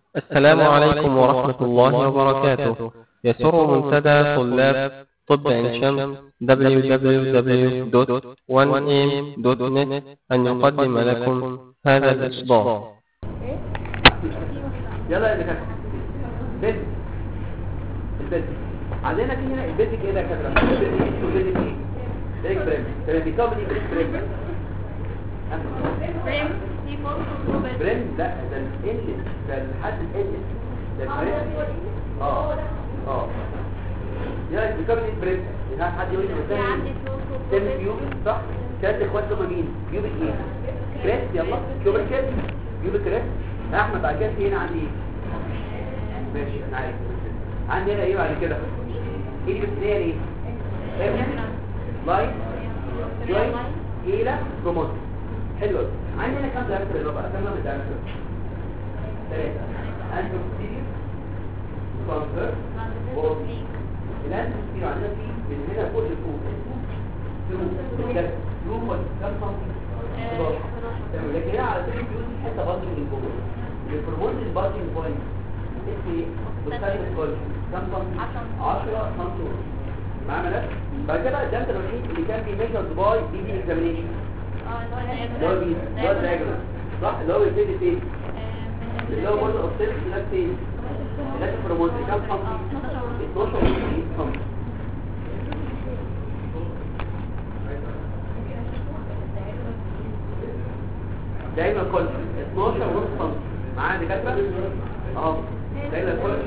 السلام عليكم ورحمة الله وبركاته يسر منتدى طلاب طب عين شمس www.1am.net أن يقدم لكم هذا الإصدار يلا يا دكاتره بنت البنت عندنا في هنا البنت ايه ده يا دكاتره البنت ايه والبنت ايه بريك بريم تمام بيكون ايه بريك بريم بريم سي فوسفور بريم لا ده ال ده الحد ال ده بريم اه اه يلا بيكون ايه بريم ها حد يقول لي مثلا عندي تم بيوبي صح كانت اخوات هم مين بيوبي ايه كريست يلا كوبر كريست بيوبي كريست احمد بعد كده في هنا عندي ايه ماشي انا عارف عندي هنا ايه بعد كده ايه اللي بتلاقيها ايه لاين جوين ايلا بروموت حلو قوي عندي هنا كام دايركتور اللي بقى كام من دايركتور ثلاثه انتروبيديك كونفير الانتروبيديك عندنا فيه من هنا فوق لفوق اسمه ثرو ثرو كام سنتي 11 تمام لكن هنا على سبيل الفيوز حته برضه من فوق البروموت الباركينج بوينت اسمه ايه؟ بتاعت الكولج كام سنتي 10 سنتي ونص معانا ده بعد كده الدمت الوحيد اللي كان بي ميجرد باي بي دي اكزامينيشن اللي هو بي اللي هو الدايجرام صح اللي هو بيبتدي فين اللي هو برضه اوبسيت ده فين ده البروموت كام سنتي 12 سنتي دايما كولج 12 ونص سنتي معايا دكاتره اهو دايما كولج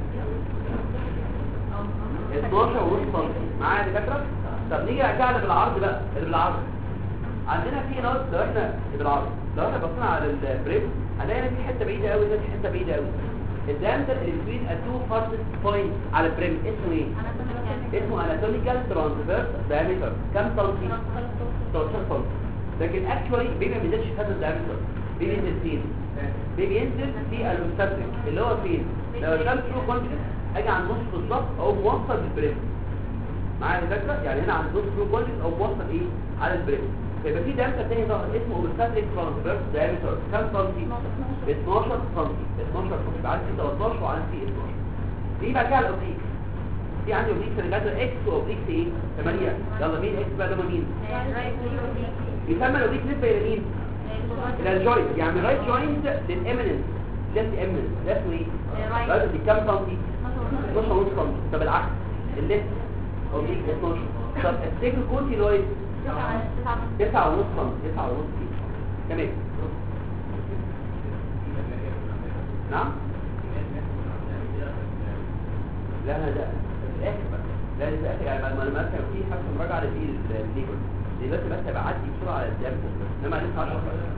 12 ونص سم معايا يا دكاتره طب نيجي نرجع اللي بالعرض بقى اللي بالعرض عندنا في نقط لو احنا اللي بالعرض لو احنا بصينا على البريم هنلاقي ان في حته بعيده قوي دي حته بعيده قوي الدامتر اللي بين اتو فارست بوينت على البريم اسمه ايه اسمه اناتوميكال ترانسفيرس دايمتر كام سنتي 13 سم لكن اكشوالي بيبي ما بينزلش في هذا الدايمتر بيبي ينزل فين بيبي ينزل في الاوبستاتريك اللي هو فين لو كان ترو كونتينس اجي عند نص بالظبط او موصل بالبريم معايا الفكره يعني هنا عند نص برو كونتينس او موصل ايه على البريم فيبقى في دامتر تاني ظهر اسمه اوبستاتريك ترانسفيرس دايمتر كام سنتي 12 سنتي 12 سنتي يبقى عندي 13 وعندي 12 دي بقى كده الاوبليك في عندي اوبليك سنجاتر اكس واوبليك ايه 8 يلا مين اكس بقى ده مين يسمى الاوبليك نسبه الى مين الى الجوينت يعني رايت جوينت للاميننس ليفت اميننس ده اسمه ايه رايت دي كام سنتي 12 ونص سنتي طب العكس الليفت اوبليك 12 طب السيكل كونتينويد 9 ونص سنتي 9 ونص كيلو تمام نعم لا لا ده في الاخر بقى لا ده في الاخر يعني بعد ما انا مثلا في حاجه مراجعه لدي الليجل دلوقتي بس بعدي بسرعه على الدم انما لسه 10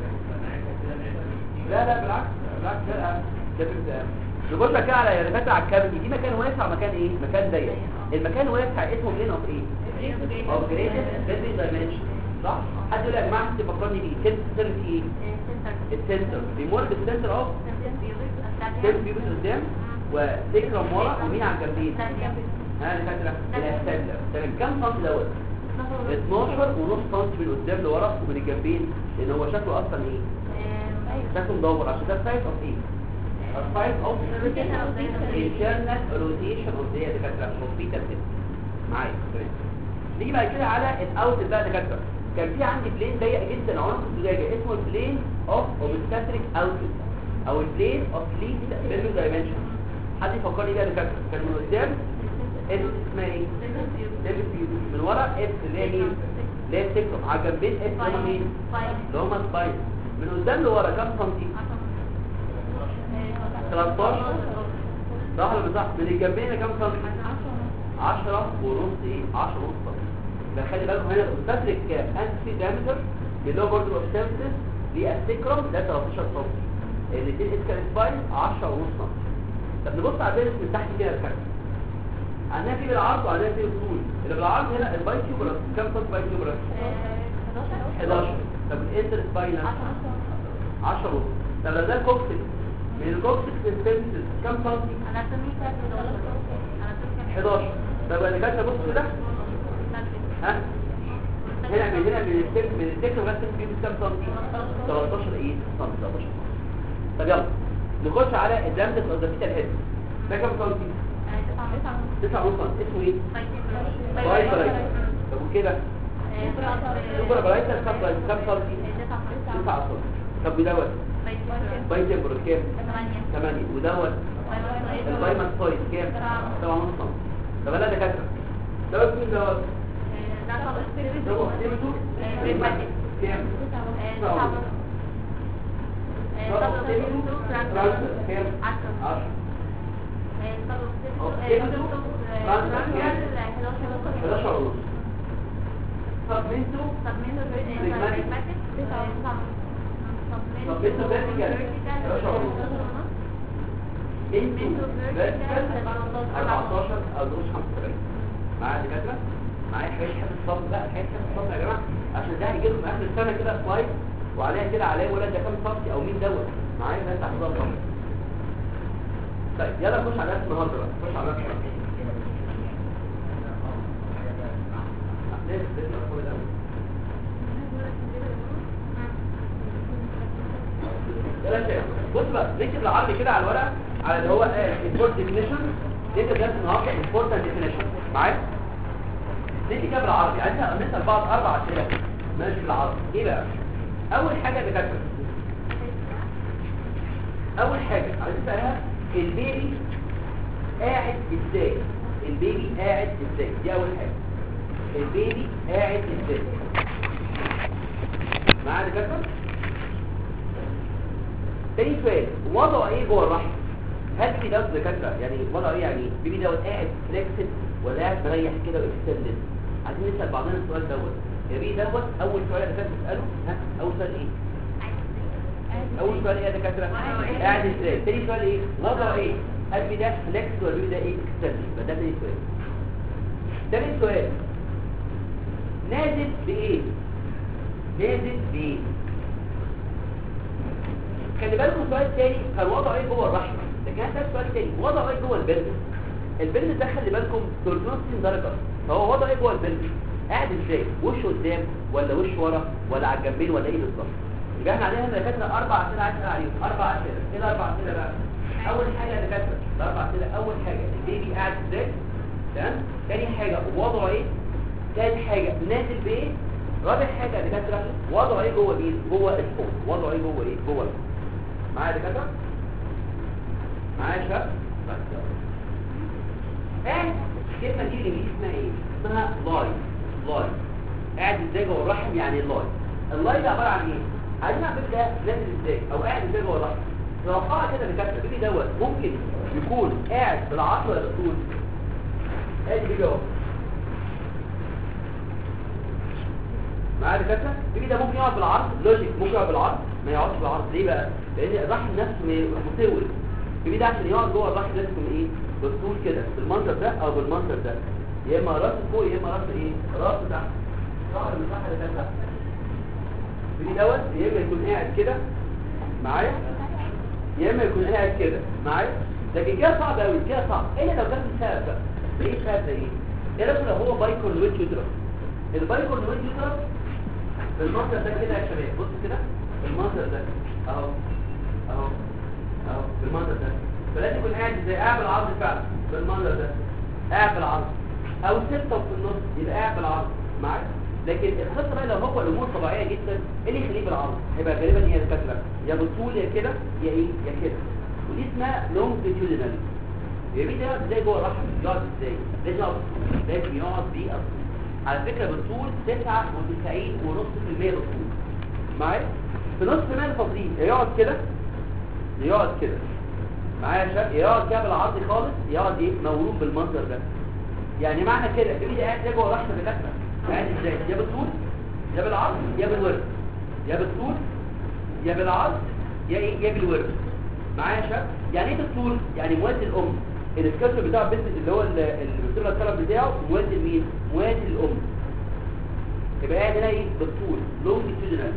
لا لا بالعكس بالعكس لا ده نبص كده على رفات على الكابيتي دي مكان واسع ومكان ايه مكان ضيق المكان واسع اسمه بلين اوف ايه اوف جريدد بيزي دايمنشن صح حد يقول يا جماعه انت فكرني بيه كلمه السر في ايه السنتر بيمر بالسنتر اوف سيلف بيبس قدام وتكرم ورا ومين على الجنبين ها اللي فاكره الاستاندر تمام كام سم دوت 12 ونص سم من قدام لورا ومن الجنبين لان هو شكله اصلا ايه شكله مدور عشان ده سايز اوف ايه السايز اوف internal rotation of the دكاتره كمبيوتر معايا تمام نيجي بعد كده على الاوت بقى دكاتره كان في عندي بلين ضيق جدا عنق الزجاجه اسمه البلين اوف اوبستاتريك اوتلت او البلين اوف ليست بيرمي دايمنشن حد يفكرني بيها دكاتره كان من قدام اس اسمها ايه سيلف فيو من ورا اس اللي هي مين اللي هي السكتوم على جنبين اس اللي هم مين اللي هم سباين من قدام لورا كام سنتي 13 صح ولا صح من الجنبين كام سنتي 10 ونص ايه 10 ونص سنتي يبقى خلي بالكم هنا الاوبستاتريك انتي دايمتر اللي هو برضه الاوبستاتريك للسكرم ده 13 سم الاثنين اسكال سباين 10 ونص سم طب نبص على البيرس من تحت كده الكارت عندنا في بالعرض وعندنا في بالطول اللي بالعرض هنا الباي تيوبرس كام سم باي تيوبرس 11 طب الانتر سباين 10 ونص طب ده الكوكسيك من الكوكسيك سيستمز كام سم 11 طب اللي كانت بص كده ها هنا من هنا من السلك من السلك لغايه السلك بيجي كام سم 13 ايه سم 13 طب يلا نخش على الدمج الاضافيه الهيد ده كام سنتي تسعة ونص سنتي اسمه ايه باي برايتر طب وكده سوبر برايتر كام كام سنتي تسعة سنتي طب ودوت باي تمبر كام 8 ودوت الباي ماستويد كام 7 ونص سنتي طب انا دكاتره دوت مين دوت دوت ديمتو كام فرانسا كام 10 11 ونص طب منتو انتو فيرتيكال 14 او دروس 75 معايا دكاتره معايا حاجات حفظ الصف بقى حاجات حفظ الصف يا جماعه عشان ده هيجي لكم اخر السنه كده سلايد وعليها كده عليه ولا ده كام صفي او مين دوت معايا ده تحت ضغط طيب يلا نخش على درس النهارده بقى نخش على درس النهارده ليه ليه الأطفال الأول؟ يلا شايف بص بقى نكتب العربي كده على الورقه على اللي هو import definition نكتب درس النهارده important definition معايا نكتب كده بالعربي عايزين نسال بعض اربع اسئله ماشي بالعربي ايه بقى اول حاجه يا دكاتره اول حاجه عايز اسالها البيبي قاعد ازاي البيبي قاعد ازاي دي اول حاجه البيبي قاعد ازاي معايا يا دكاتره تاني سؤال وضعه ايه جوه الرحم هل في ده دكاتره يعني وضعه ايه يعني البيبي دوت قاعد فليكسد ولا قاعد مريح كده واكستندد عايزين نسال بعضنا السؤال دوت البيبي دوت اول سؤال يا دكاتره تساله ها اول سؤال ايه اول سؤال ايه يا دكاتره قاعد ازاي تاني سؤال ايه وضعه ايه هل البيبي ده فليكسد ولا البيبي ده ايه اكستندد يبقى ده تاني سؤال تالت سؤال نازل بايه نازل بايه خلي بالكم السؤال تاني كان وضعه ايه جوه الرحم لكن هذا السؤال تاني وضعه ايه جوه البلد البلد ده خلي بالكم 360 درجه فهو وضعه ايه جوه البلد قاعد ازاي وشه قدام ولا وشه ورا ولا على الجنبين ولا ايه بالظبط يبقى احنا علينا دكاتره اربع اسئله عايز اسال عليهم اربع اسئله ايه الاربع اسئله بقى اول حاجه يا دكاتره الاربع اسئله اول حاجه البيبي قاعد ازاي تمام تاني حاجه وضعه ايه ثالث حاجه نازل بايه رابع حاجه يا دكاتره وضعه ايه جوه مين جوه الحوض وضعه ايه جوه ايه جوه الحوض معايا يا دكاتره معايا يا شباب بس قاعد الكلمه دي اللي اسمها ايه اسمها لاي لاي قاعد ازاي جوه الرحم يعني اللاي اللاي ده عباره عن ايه عايزين نعرف ده نازل ازاي او قاعد ازاي جوه الرحم توقع كده يا دكاتره بيبي دوت ممكن يكون قاعد بالعقل ولا بالطول ادي بيبي اهو معايا دكاتره البيبي ده ممكن يقعد بالعرض لوجيك ممكن يقعد بالعرض ما يقعدش بالعرض ليه بقى لان الرحم نفسه مطول البيبي ده عشان يقعد جوه الرحم لازم يكون ايه بالطول كده بالمنظر ده او بالمنظر ده يا اما راسه فوق يا اما راسه ايه راسه تحت ظهر من تحت لتحت البيبي دوت يا اما يكون قاعد كده معايا يا اما يكون قاعد كده معايا لكن كده صعب قوي كده صعب الا لو كان السبب بقى ايه السبب ده ايه ايه لو هو بايكور لويت يدرس البايكور لويت يدرس بالمنظر ده كده يا شباب بص كده المنظر ده اهو اهو اهو بالمنظر ده فلازم يكون قاعد ازاي قاعد بالعرض فعلا بالمنظر ده قاعد بالعرض او ستة في النص يبقى قاعد بالعرض معاك لكن الخطه بقى لو هو الامور طبيعيه جدا ايه اللي يخليه بالعرض هيبقى غالبا هي الكتله يا بالطول يا كده يا ايه يا كده ودي اسمها لونجيتيودينال يبقى ده يقعد ازاي جوه الرحم يقعد ازاي لازم يقعد لازم يقعد بيه على فكره بالطول 99 ونص في المية بالطول معايا في نص المية الفاضلين يا يقعد كده يا يقعد كده معايا يا شباب يا يقعد كده بالعرض خالص يقعد ايه مولود بالمنظر ده يعني معنى كده البيبي ده قاعد جوه الرحم بتاعتنا قاعد ازاي يا بالطول يا بالعرض يا بالورد يا بالطول يا بالعرض يا ايه يا بالورد معايا يا شباب يعني ايه بالطول يعني موازي الام السكاتشر بتاع البنت اللي هو اللي بيطلع الطلب بتاعه موازي لمين موازي للام يبقى قاعد هنا ايه بالطول لونجيتيودينال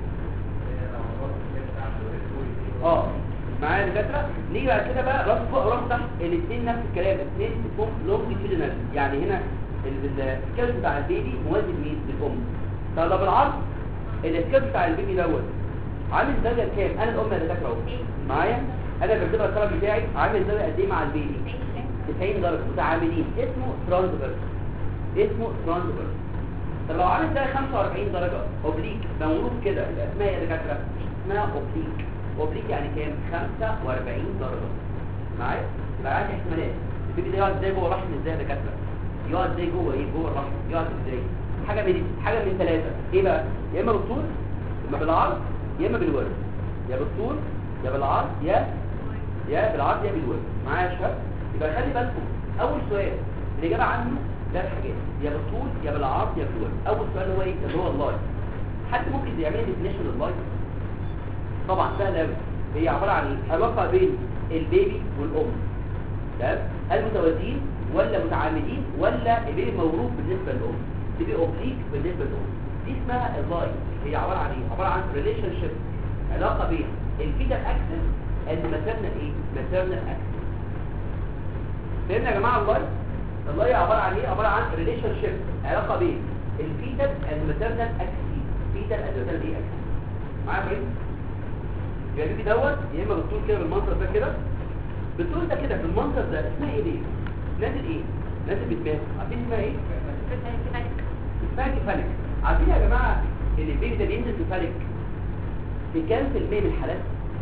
اه معايا يا دكاتره نيجي بعد كده بقى راس فوق راس تحت الاثنين نفس الكلام الاثنين فوق لونجيتيودينال يعني هنا السكيل بتاع البيبي موازي لمين للام طب لو بالعرض السكيل بتاع البيبي دوت عامل درجه كام انا الام يا دكاتره اهو معايا انا بعتبر الكرم بتاعي عامل زاويه قد ايه مع البيبي 90 درجه متعاملين اسمه ترانسفيرس اسمه ترانسفيرس طب لو عامل زي 45 درجه اوبليك موروث كده الاسماء يا دكاتره اسمها اوبليك اوبليك يعني كام 45 درجه معايا يبقى عندي احتمالات البيبي ده يقعد ازاي جوه الرحم ازاي يا دكاتره يقعد ازاي جوه ايه جوه الرحم يقعد ازاي حاجه من حاجه من ثلاثه ايه بقى يا اما بالطول يا اما بالعرض يا اما بالورد يا بالطول يا بالعرض يا يا بالعرض يا بالورد معايا يا شباب يبقى خلي بالكم اول سؤال الاجابه عنه ثلاث حاجات يا بالطول يا بالعرض يا بالورد اول سؤال هو ايه اللي هو اللايف حد ممكن يعمل لي ديفينيشن لللايف طبعا سهل قوي هي عباره عن ايه علاقه بين البيبي والام تمام هل متوازيين ولا متعامدين ولا البيبي موروث بالنسبه للام بيبي اوبليك بالنسبه للام دي اسمها اللايف هي عباره عن ايه عباره عن ريليشن شيب علاقه بين الفيتال اكسس اند ماتيرنال ايه ماتيرنال اكسس فهمنا يا جماعه اللايف اللايف عباره عن ايه عباره عن ريليشن شيب علاقه بين الفيتال اند ماتيرنال اكسس فيتال اند ماتيرنال ايه اكسس معايا يا فريد يعني البيبي دوت يا اما بالطول كده بالمنظر ده كده بالطول ده كده بالمنظر ده اسمها ايه دي نازل ايه نازل بدماغ عارفين اسمها ايه اسمها كفالك عارفين يا جماعه ان البيبي ده بينزل كفالك في كام في المية من الحالات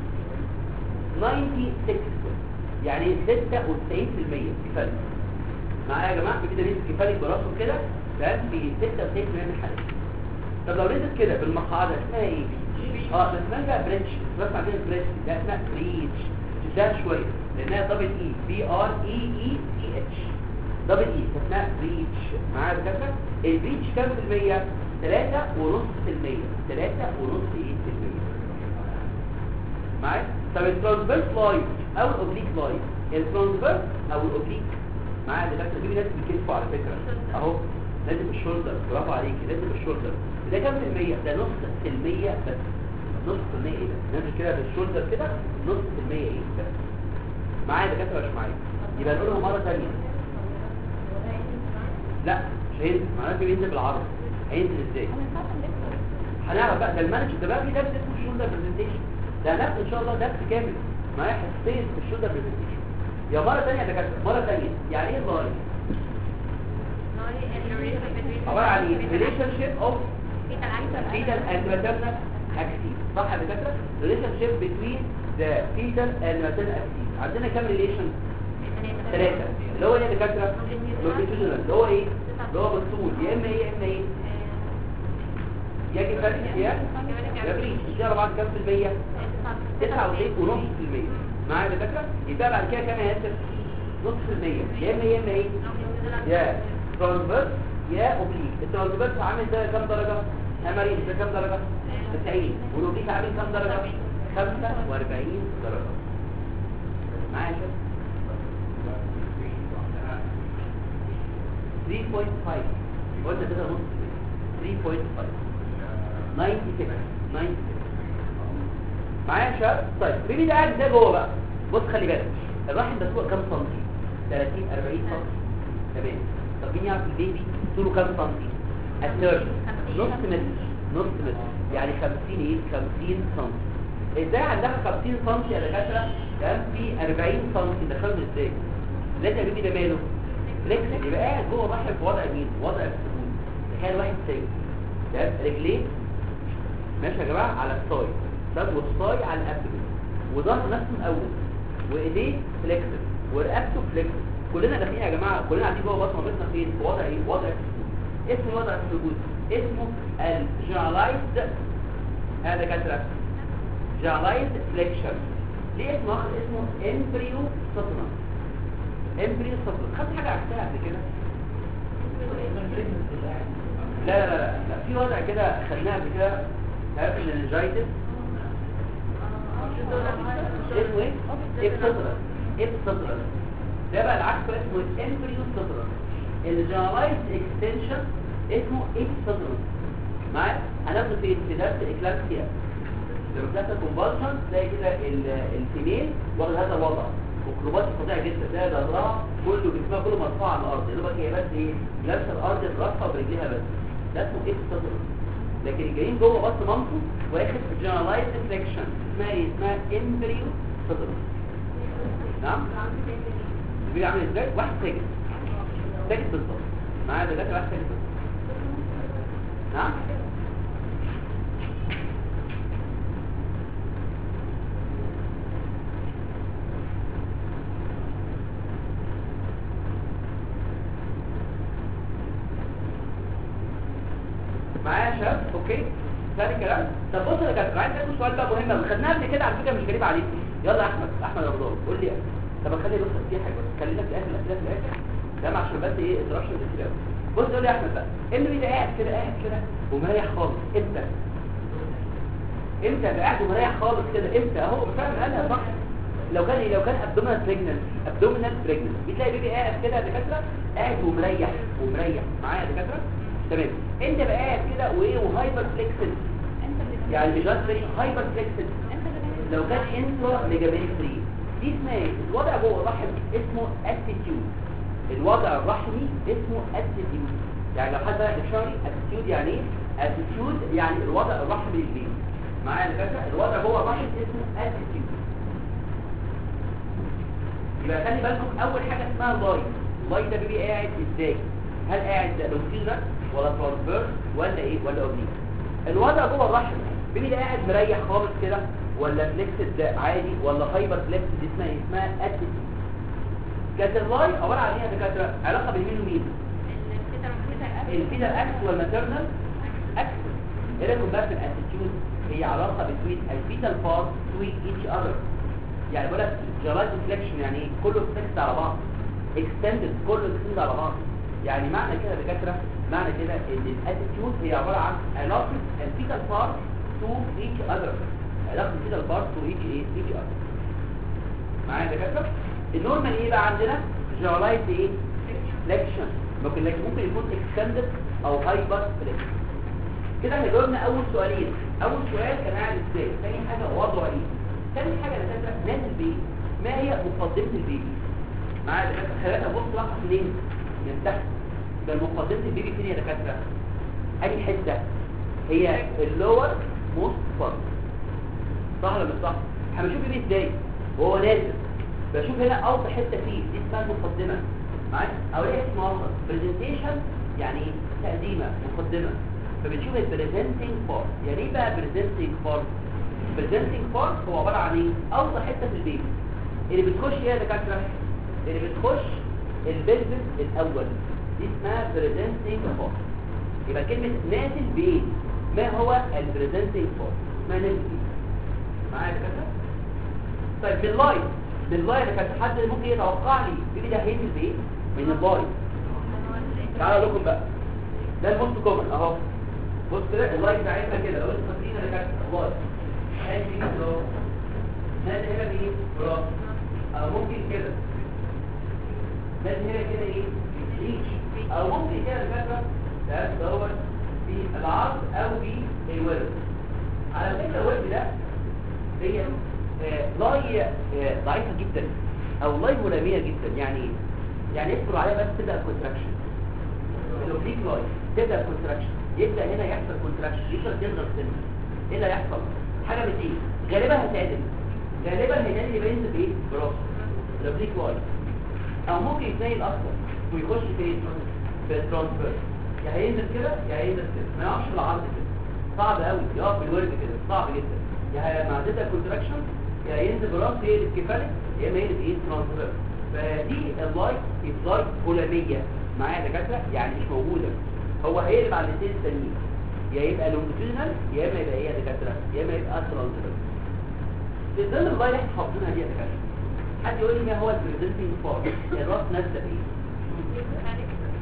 96 يعني 96% كفالك معايا يا جماعه البيبي ده بينزل كفالك براسه كده ده في 96% من الحالات طب لو نزل كده بالمقعده اسمها ايه اه ده اسمها بقى بريتش بس عندنا بريتش ده اسمها بريتش ده شويه لانها دبل اي بي ار اي اي اي اتش دبل اي اسمها بريتش معايا الدكاتره البريتش كام في المية 3 ونص في المية 3 ونص ايه في المية معايا طب الترانسفيرس لاين او الاوبليك لاين الترانسفيرس او الاوبليك معايا الدكاتره دي ناس بيكتفوا على فكره اهو لازم الشولدر برافو عليك لازم الشولدر ده كام في المية ده نص في المية بس نص في المية ايه بس نازل كده بالشولدر كده نص في المية ايه بس معايا دكاتره مش معايا يبقى نقولها مرة ثانيه لا مش هينزل معناته بينزل بالعرض هينزل ازاي هنعرف بقى ده المانج ده بقى في درس اسمه الشولدر برزنتيشن ده هناخد ان شاء الله درس كامل معايا حصتين في الشولدر برزنتيشن يا مرة ثانيه يا دكاتره مرة ثانيه يعني ايه اللاين عبارة عن ايه ريليشن شيب اوف fetal and maternal axis صح يا دكاتره relationship between the fetal and maternal axis عندنا كام ريليشن ثلاثة اللي هو ايه يا دكاتره longitudinal اللي هو ايه اللي هو بالطول يا اما ايه يا اما ايه يا كفايه يا يا بريش ان شاء الله بعد كام في المية 99 ونص في المية معايا يا دكاتره يبقى بعد كده كام يا ياسر نص في المية يا اما يا اما ايه يا ترانسفيرس يا اوبليك الترانسفيرس عامل ده كام درجة همرين ده كام درجة 90 والاوبليك عامل كام درجة 45 درجة معايا يا شباب 3.5 قلنا كده نص 3.5 96 96 معايا يا شباب طيب بيبي ده قاعد ده جوه بقى بص خلي بالك الرحم ده فوق كام سنتي 30 40 سنتي تمام طب مين يعرف البيبي طوله كام سنتي الثيرد نص متر نص متر يعني 50 ايه 50 سنتي ازاي عندها 50 سنتي يا دكاتره كان في 40 سنتي دخلهم ازاي لازم البيبي ده ماله فليكس يبقى قاعد جوه الرحم في وضع مين وضع السكون تخيل واحد سايق ده رجليه ماشي يا جماعه على الصاي طب والصاي على الابدن وظهر نفسه الاول وايديه فليكسد ورقبته فليكسد كلنا داخلين يا جماعه كلنا قاعدين جوه بطن مامتنا فين في وضع ايه وضع السكون اسمه وضع السجود اسمه الجنرالايزد هذا كاتره جنرالايزد فليكشن ليه اسمه واخد اسمه امبريو سطنا امبريو سطنا خدت حاجه عكسها قبل كده لا لا لا لا في وضع كده خدناه قبل كده عارف الانجايتس اسمه ايه ابسطرس ابسطرس ده بقى العكس بقى اسمه الامبريو سطرس الجنرالايزد اكستنشن اسمه ابسطرس معايا هناخده فين في درس الاكلاسيا لما بتحصل كونفالشن تلاقي كده ال- الفيميل واخد هذا الوضع وكروبات فظيعه جدا تلاقي ظهرها كله جسمها كله مرفوع على الارض يا دوبك هي بس ايه لابسه الارض براسها برجليها بس ده اسمه ابسطرس لكن الجايين جوه بطن مامته واخد في جنرالايزد فليكشن اسمها ايه اسمها امبريو سطرس نعم البيبي عامل ازاي واحد ساكت ساكت بالظبط معايا دلوقتي واحد ساكت بالظبط نعم معايا يا شباب اوكي ثاني كلام طب بص يا دكاتره عايز اسال سؤال بقى مهم أوي. خدناها قبل كده على فكره مش غريب عليكم يلا يا احمد احمد رمضان قول لي طب خلي بص في حاجه بس خلينا في اخر الاسئله في الاخر تمام عشان بس ايه انتراكشن كتير قوي بص قول لي يا احمد بقى اللي بيبقى قاعد كده قاعد كده ومريح خالص امتى امتى يبقى قاعد ومريح خالص كده امتى اهو فعلا انا صح لو كان لو كان ابدومينال بريجننت ابدومينال بريجننت بتلاقي بيبي قاعد كده يا دكاتره قاعد ومريح ومريح معايا يا دكاتره تمام انت بقى قاعد كده وايه وهايبر فليكسد يعني مش بس هايبر فليكسد لو كان انترا ليجامنتري دي اسمها ايه الوضع جوه الرحم اسمه اتيتيود الوضع الرحمي اسمه اتيتيود يعني لو حد بقى ديكشنري اتيتيود يعني ايه اتيتيود يعني الوضع الرحمي للبيبي معايا يا دكاتره الوضع جوه الرحم اسمه اتيتيود يبقى خلي بالكم اول حاجه اسمها اللاي اللاي ده بيبي قاعد ازاي هل قاعد لونجيتودنال ولا ترانسفيرس ولا ايه ولا اوبليك الوضع جوه الرحم بيبي ده قاعد مريح خالص كده ولا فليكسد عادي ولا هايبر فليكسد دي اسمها إيه؟ اسمها اتيتيود كانت اللاي عباره عن ايه يا دكاتره علاقه بين مين ومين الفيتال اكس والماتيرنال اكس ايه رايكم بقى في الاتيتيود هي علاقه بين الفيتال بارت تو ايتش اذر يعني بقول لك جرايد فليكشن يعني ايه كله فليكس على بعض اكستندد كله اكستندد على بعض يعني معنى كده يا دكاتره معنى كده ان الاتيتيود هي عباره عن علاقه الفيتال بارت تو ايتش اذر علاقه الفيتال بارت تو ايتش ايه ايتش اذر معايا يا دكاتره النورمال ايه بقى عندنا جرايد ايه فليكشن ممكن لكن ممكن يكون اكستندد او هايبر فليكشن كده هيجاوبنا اول سؤالين اول سؤال كان قاعد ازاي ثاني حاجه وضعه ايه ثاني حاجه يا دكاتره ناس البيبي ما هي مقدمه البيبي معايا يا دكاتره خلينا نبص لحظه منين من تحت ده مقدمه البيبي فين يا دكاتره اي حته هي اللور موست بارت صح ولا مش صح احنا بنشوف البيبي ازاي وهو نازل بشوف هنا اوطى حته فيه دي اسمها المقدمه معايا او ايه اسمها برزنتيشن يعني ايه تقديمه مقدمه فبنشوف البريزنتنج بارت يعني ايه بقى بريزنتنج بارت بريزنتنج بارت هو عباره عن ايه اوطى حته في البيبي اللي بتخش ايه يا دكاتره اللي بتخش البلفس الاول دي اسمها بريزنتنج بارت يبقى كلمه نازل بايه ما هو البريزنتنج بارت ما نازل بايه معايا يا دكاتره طيب باللايت باللايت كان حد ممكن يتوقع لي البيبي ده هينزل بايه من اللايت تعالوا لكم بقى ده الموست كومن اهو بص كده اللايت بتاعتنا كده لو انتوا فاكرين انا كانت اللايت ادي كده اهو نازل هنا بايه براس او ممكن كده نازل هنا كده ايه ريتش او ممكن كده الفكره ده دوت في العرض او في الورد على فكره الورد ده هي آه، لاي آه، ضعيفه جدا او لاي ملاميه جدا يعني ايه يعني يدخل عليها بس تبدا كونتراكشن الاوبليك لاي تبدا كونتراكشن يبدا هنا يحصل كونتراكشن يقدر يضغط سنه ايه اللي هيحصل حاجه من دي غالبا هتعدل غالبا هينزل اللي بينزل بايه براسه الاوبليك لاي او ممكن يتنيل اكتر ويخش في في الترانسفير يا هينزل كده يا هينزل كده ما يقفش في العرض كده صعب قوي يقف في الورد كده صعب جدا يا مع داتا كونتراكشن يا ينزل براس يقلب كفالك يا اما يقلب ايه ترانسفير فدي اللايت اللايت فولاميه معايا يا دكاتره يعني مش موجوده هو هيقلب على الاثنين التانيين يا يبقى لونجيتودينال يا اما يبقى ايه يا دكاتره يا اما يبقى ترانسفير في ضمن اللايت احنا حافظينها دي يا دكاتره حد يقول لي ما هو البريزنتنج بارت الراس نازله بايه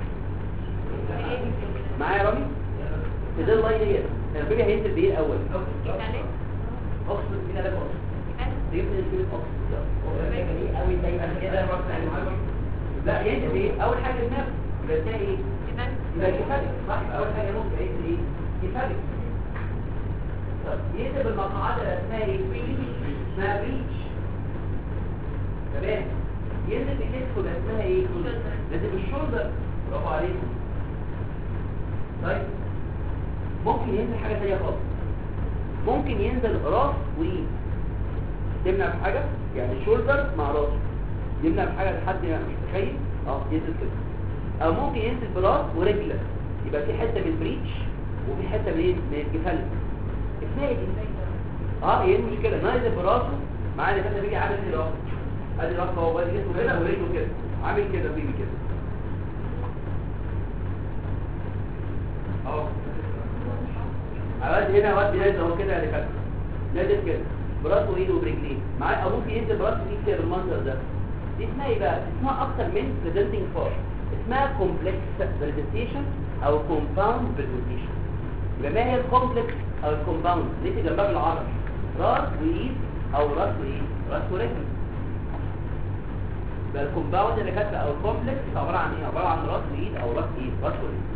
معايا يا رامي في ضمن اللايت ديت البيبي هينزل بايه الاول اقصد كده لك اقصد يمكن الكلمة اقصد قوي دايما كده لا ينزل ايه اول حاجه النفس يبقى اسمها ايه يبقى كفالك صح يبقى اول حاجه ممكن ينزل ايه كفالك طب ينزل بالمقعده اللي اسمها ايه اسمها بريتش تمام ينزل بكتفه اللي اسمها ايه لازم الشولدر برافو عليكم طيب ممكن ينزل حاجه ثانيه خالص ممكن ينزل راس وايد تمنع في حاجه يعني شولدر مع راس يمنع بحاجه لحد ما مش متخيل اه ينزل كده او ممكن ينزل براس ورجل يبقى في حته من البريتش وفي حته من ايه من الجفل اسمها ايه دي اه ايه المشكله نازل براسه معاه اللي بيجي عامل كده اهو ادي راسه هو ادي جسمه كده ورجله كده عامل كده بيجي كده اهو عملت هنا ودي نازل اهو كده يا دكاتره نازل كده براسه وايده وبرجليه معاه او ممكن ينزل براسه وايده كده بالمنظر ده دي اسمها ايه بقى اسمها اكتر من presenting form اسمها complex presentation او compound presentation يبقى ما هي الكومبلكس او الكومباوند اللي في جنبها بالعربي راس وايد او راس وايد راس ورجل يبقى الكومباوند اللي كاتبه او الكومبلكس عباره عن ايه عباره عن راس وايد او راس ايد راس وايد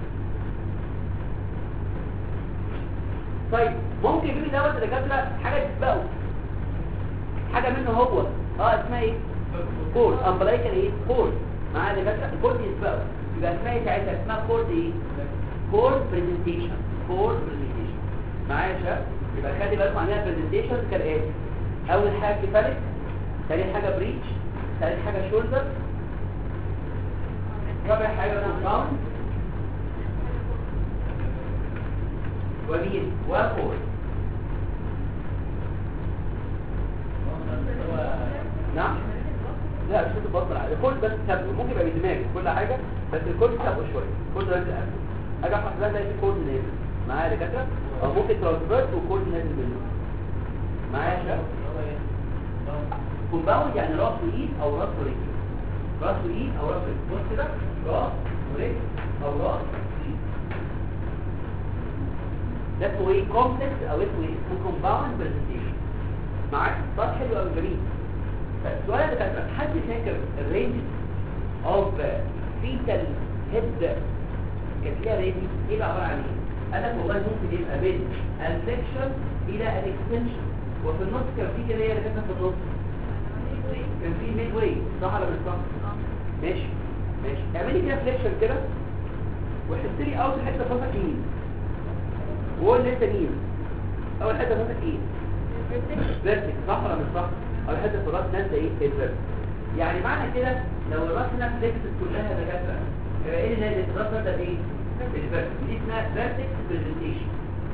طيب ممكن يجيب دوت اللي كاتبه حاجه تسبقه حاجه منه هو اه اسمها ايه كورد امبلايكال ايه كورد مع اللي كاتبه الكورد يسبقه يبقى اسمها ايه ساعتها اسمها كورد ايه كورد برزنتيشن كورد برزنتيشن معايا يا شباب يبقى خلي بالكم عندنا برزنتيشن كالاتي اول حاجه كفالك ثاني حاجه بريتش ثالث حاجه شولدر رابع حاجه كومباوند ومين وكورد نعم لا مش البطل على الكل بس سابقه ممكن يبقى بدماغ كل حاجه بس الكل سابقه شويه كل ده نازل اجي احط ده زي كود نازل معايا دكاتره او ممكن ترانسفيرت وكود نازل منه معايا يا شباب كومباوند يعني راس وايد او راس ورجل راس وايد او راس ورجل بص كده راس ورجل او راس وايد ده اسمه ايه كومبلكس او اسمه ايه اسمه كومباوند برزنتيشن معاك طب حلو قوي جميل السؤال ده كان حد فاكر الرينج اوف فيتال هيد كانت ليها رينج ايه بقى عباره عن ايه قال لك والله ممكن يبقى بين الفليكشن الى الاكستنشن وفي النص كان في كده هي اللي كانت في النص كان في ميد واي صح ولا مش صح ماشي ماشي اعملي كده فليكشن كده وحط لي اول حته فوقك يمين وقول لي انت مين اول حته فوقك ايه فيرتك صح ولا مش صح او حته في الراس نازله ايه الفيرتك يعني معنى كده لو الراس هنا فليكس كلها دكاتره يبقى ايه اللي نازل الراس نازله ايه الفيرتك دي اسمها فيرتك برزنتيشن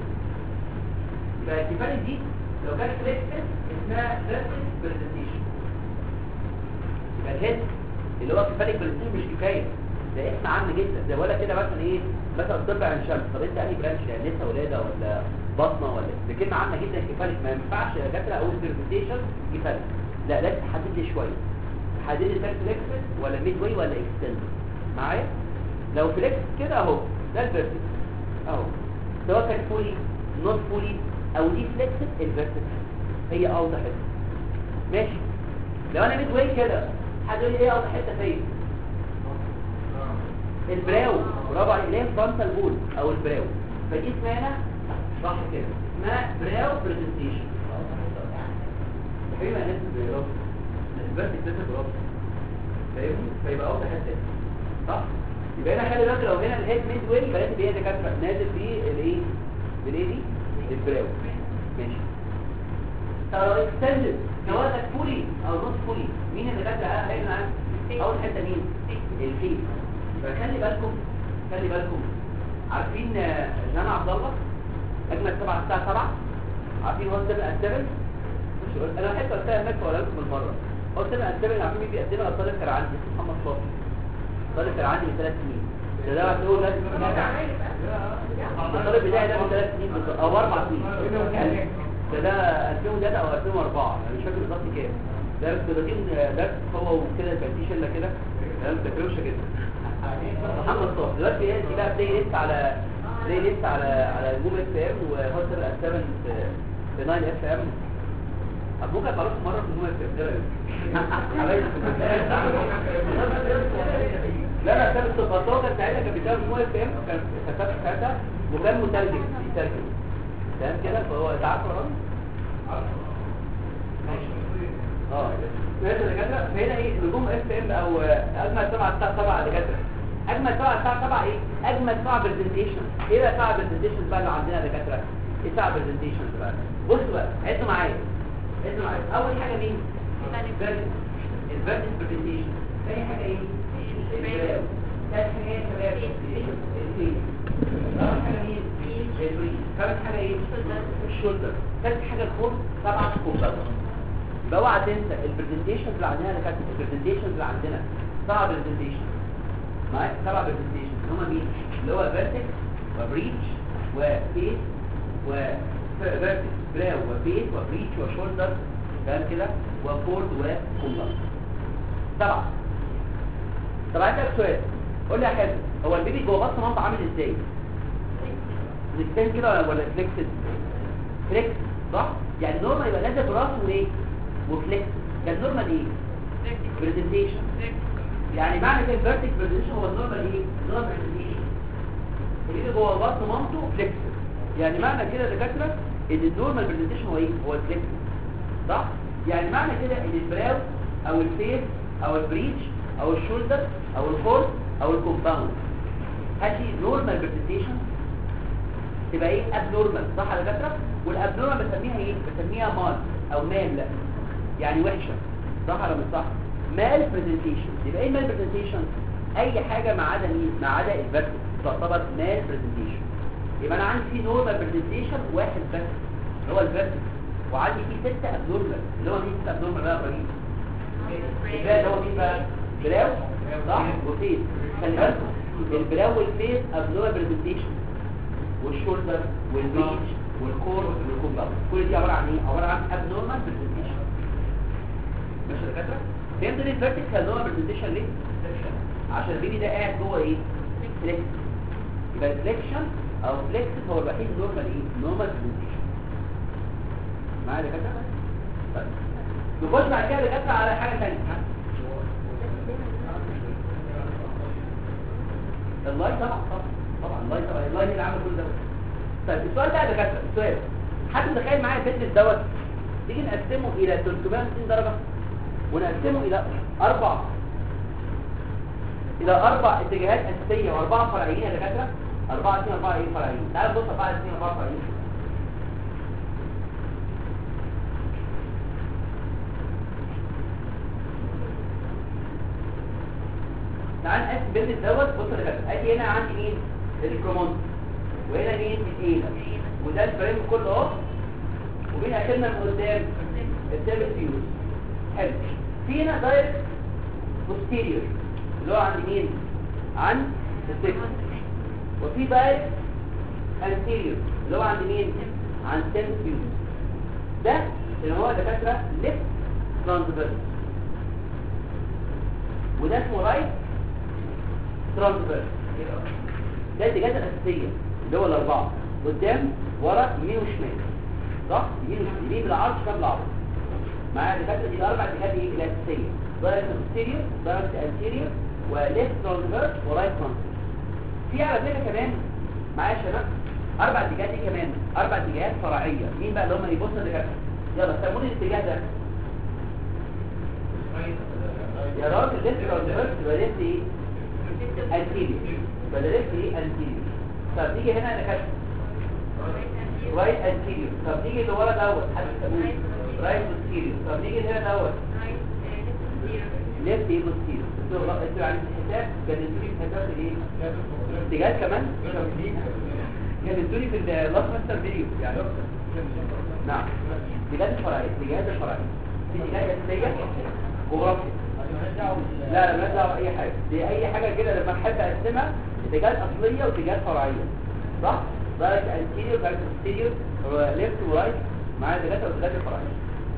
يبقى الكفايه دي لو جت فليكس اسمها فيرتك برزنتيشن يبقى الهيد اللي هو كفايه برزنتيشن مش كفايه ده اسم عام جدا ده ولا كده مثلا ايه مثلا طب عن شمس طب انت انهي برانش يعني لسه ولاده ولا بطنه ولا دي كلمه عامه جدا كفايه ما ينفعش يا دكاتره اقول برزنتيشن كفايه لا لازم تحدد لي شويه تحدد لي فليكس ولا ميد واي ولا اكستند معايا لو فليكس كده اهو ده الفيرتكس اهو سواء كان فولي نوت فولي او دي فليكس الفيرتكس هي اوضح حته ماشي لو انا ميد واي كده حد يقول لي ايه اوضح حته فين البراو برافو عليك اللي هي فرونتال بول او البراو فدي اسمها هنا صح كده اسمها براو برزنتيشن فين الناس بيقراوا الفيرتكس ده بيقراوا فاهمني فيبقى اوضح حته صح يبقى هنا خلي بالك لو هنا الهيد ميد ويل يبقى لازم هي دكاتره نازل فيه الايه بالايه دي البراو ماشي طب لو اكستندد سواء فولي او نوت فولي مين اللي كاتب هيبقى معاك اول حته مين الفيس يبقى خلي بالكم خلي بالكم عارفين جانا عبد الله اجمل سبعة الساعه 7 عارفين هو 7 7 مش انا بحب استاذ هناك ولا لكم بالمره هو 7 7 عارفين مين بيقدمها الطالب كان عندي اسمه محمد صافي الطالب كان عندي من ثلاث سنين ده ده هتقول لازم الطالب بتاعي ده من ثلاث سنين بالظبط او اربع سنين ده ده 2003 او 2004 انا مش فاكر بالظبط كام ده بس بادئين درس هو وكده كان في شله كده انا ما فاكروش كده محمد صافي دلوقتي ايه دي بقى بلاي ليست على بلاي ليست على على جوجل اف ام وهو 7 7 في 9 اف ام ابوك هتعرف مره في جوجل اف ام حبايبي لا لا كان الصفاتات كان ساعتها كان بيشتغل في جوجل اف ام كان كتب ساعتها وكان مترجم بيترجم تمام كده فهو انت عارفه الراجل اه ماشي يا دكاتره فهنا ايه نجوم اف ام او اجمل سبعه الساعه 7 يا دكاتره اجمل سبعه الساعه 7 ايه اجمل سبعه برزنتيشن ايه بقى سبعه برزنتيشن بقى اللي عندنا يا دكاتره ايه سبعه برزنتيشن بقى بصوا بقى عدوا معايا عدوا معايا اول حاجه مين فيرتكس الفيرتكس برزنتيشن ثاني حاجه ايه البراو ثالث حاجه ايه يا شباب الفيس رابع حاجه مين البريد خامس حاجه ايه الشولدر ثالث حاجه الخوف طبعا كومباوند يبقى اوعى تنسى البرزنتيشنز اللي عندنا اللي كانت البرزنتيشنز اللي عندنا سبع برزنتيشن معايا سبع برزنتيشن اللي هم مين اللي هو فيرتكس وبريتش وفيس و فيرتكس براو وفيس وبريتش وشولدر فاهم كده وفورد وكومباوند سبعه طب عندك سؤال قول لي يا حازم هو البيبي جوه بطن مامته عامل ازاي فليكسن كده ولا ولا فليكسد فليكس صح يعني نورمال يبقى نازل براسه وايه وفليكس كان نورمال ايه برزنتيشن يعني معنى كده الفيرتيك برزنتيشن هو النورمال ايه النورمال برزنتيشن اللي جوه بطن مامته فليكس يعني معنى كده يا دكاتره ان النورمال برزنتيشن هو ايه هو الفليكس صح يعني معنى كده ان البراو او الفيس او البريتش او الشولدر او الفورس او الكومباوند هذه نورمال برزنتيشن تبقى ايه ابنورمال صح يا دكاتره والابنورمال بسميها ايه بسميها مال او مال لا يعني وحشه صح ولا مش صح مال برزنتيشن يبقى ايه مال برزنتيشن اي حاجه ما عدا مين ما عدا الفيرتكس تعتبر مال برزنتيشن يبقى انا عندي في نورمال برزنتيشن واحد بس اللي هو الفيرتكس وعندي فيه ستة ابنورمال اللي هو مين ستة ابنورمال بقى يا ابراهيم البراو اللي هو مين بقى براو صح وفيس خلي بالكم البراو والفيس ابنورمال برزنتيشن والشولدر والبيتش والكور والكومباوند كل دي عباره عن ايه عباره عن ابنورمال برزنتيشن ماشي يا دكاتره فهمت ليه الفيرتكس ابنورمال برزنتيشن ليه عشان البيبي ده قاعد جوه ايه فليكس يبقى الفليكشن او فليكس هو الوحيد نورمال ايه نورمال برزنتيشن معايا يا دكاتره طيب نخش بعد كده يا دكاتره على حاجه ثانيه اللاي طبعا طبعا طبعا اللاي طبعا اللاي اللي عامل كل ده طيب السؤال ده يا دكاتره السؤال حد متخيل معايا الفتنس دوت تيجي نقسمه الى 360 درجه ونقسمه الى اربع الى اربع اتجاهات اساسيه واربعه فرعيين يا دكاتره اربعه اثنين اربعه ايه فرعيين تعال نبص اربعه اثنين اربعه فرعيين تعال نقسم البيزنس دوت بص يا دكاتره ادي هنا عندي مين الكرومون وهنا مين الايه وده الفريم كله اهو ومين اخرنا من قدام السيرفيس فيوز حلو في هنا دايركت بوستيريور اللي هو عند مين عند السيكس وفي دايركت انتيريور اللي هو عند مين عند السيرفيس فيوز ده اللي هو دكاتره ليفت ترانسفيرس وده اسمه رايت ترانسفيرس ده الاتجاهات الاساسيه اللي هو الاربعه قدام ورا يمين وشمال صح يمين وشمال يمين بالعرض شمال بالعرض معايا دكاتره دي الاربع اتجاهات ايه الاساسيه دايركت انتيريور دايركت انتيريور وليفت ترانسفيرس ورايت ترانسفيرس في على فكره كمان معايا يا شباب اربع اتجاهات دي كمان اربع اتجاهات فرعيه مين بقى اللي هم يبصوا لدكاتره يلا سموني الاتجاه ده يا راجل ليفت ترانسفيرس يبقى ليفت ايه انتيريور يبقى ده ليفت ايه انتيريور طب نيجي هنا انا كاتب رايت انتيريور طب نيجي اللي ورا دوت حد يسميه رايت بوستيريور طب نيجي هنا دوت ليفت ايه بوستيريور انتوا انتوا يعني في الحساب جننتوني في حساب الايه اتجاهات كمان جننتوني في اللاست ماستر فيديو يعني نعم اتجاهات الفرعيه اتجاهات الفرعيه في اتجاهات اساسيه جغرافيا لا لا مالهاش دعوه باي حاجه دي اي حاجه كده لما احب اقسمها اتجاهات اصليه واتجاهات فرعيه صح دايركت انتيريور دايركت بوستيريور ليفت ورايت مع اتجاهات واتجاهات الفرعيه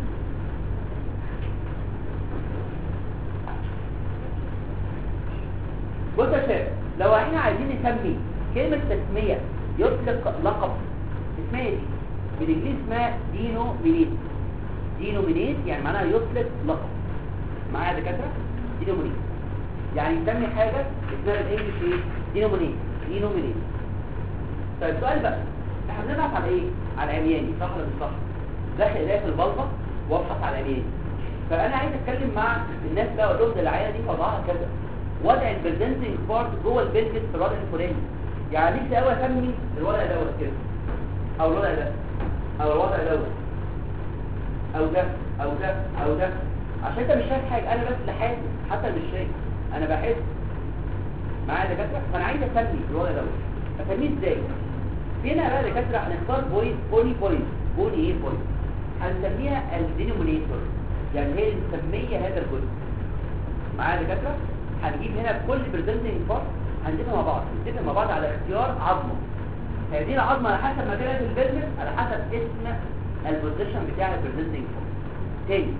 بص يا شباب لو احنا عايزين نسمي كلمه تسميه يطلق لقب اسمها ايه بالانجليزي اسمها دينومينيت دينومينيت يعني معناها يطلق لقب معايا دكاتره دينومينيت يعني يسمي حاجه اسمها بالانجلش ايه دينومينيت دينومينيت طيب السؤال بقى احنا بنبحث على ايه على عمياني صح ولا مش صح داخل الاقي في البلطه وابحث على عمياني فانا عايز اتكلم مع الناس بقى اقول لهم ده العينه دي وضعها كذا وضع البرزنتنج بارت جوه البلفس في الوضع الفلاني يعني نفسي قوي اسمي الوضع دوت كده او الوضع ده او الوضع دوت او ده او ده او ده عشان انت مش شايف حاجه انا بس اللي حاسس حتى مش شايف انا بحس معايا دكاتره فانا عايز اسمي الوضع دوت اسميه ازاي هنا بقى يا دكاتره هنختار بوينت بوني بوينت بوني ايه بوينت هنسميها الدينومينيتور يعني هي اللي مسميه هذا الجزء معايا يا دكاتره هنجيب هنا كل بريزنتنج بارت هنجيبها مع بعض نتفق مع بعض على اختيار عظمه هذه العظمه على حسب مكانها في البيزنس على حسب اسم البوزيشن بتاع البريزنتنج بارت تاني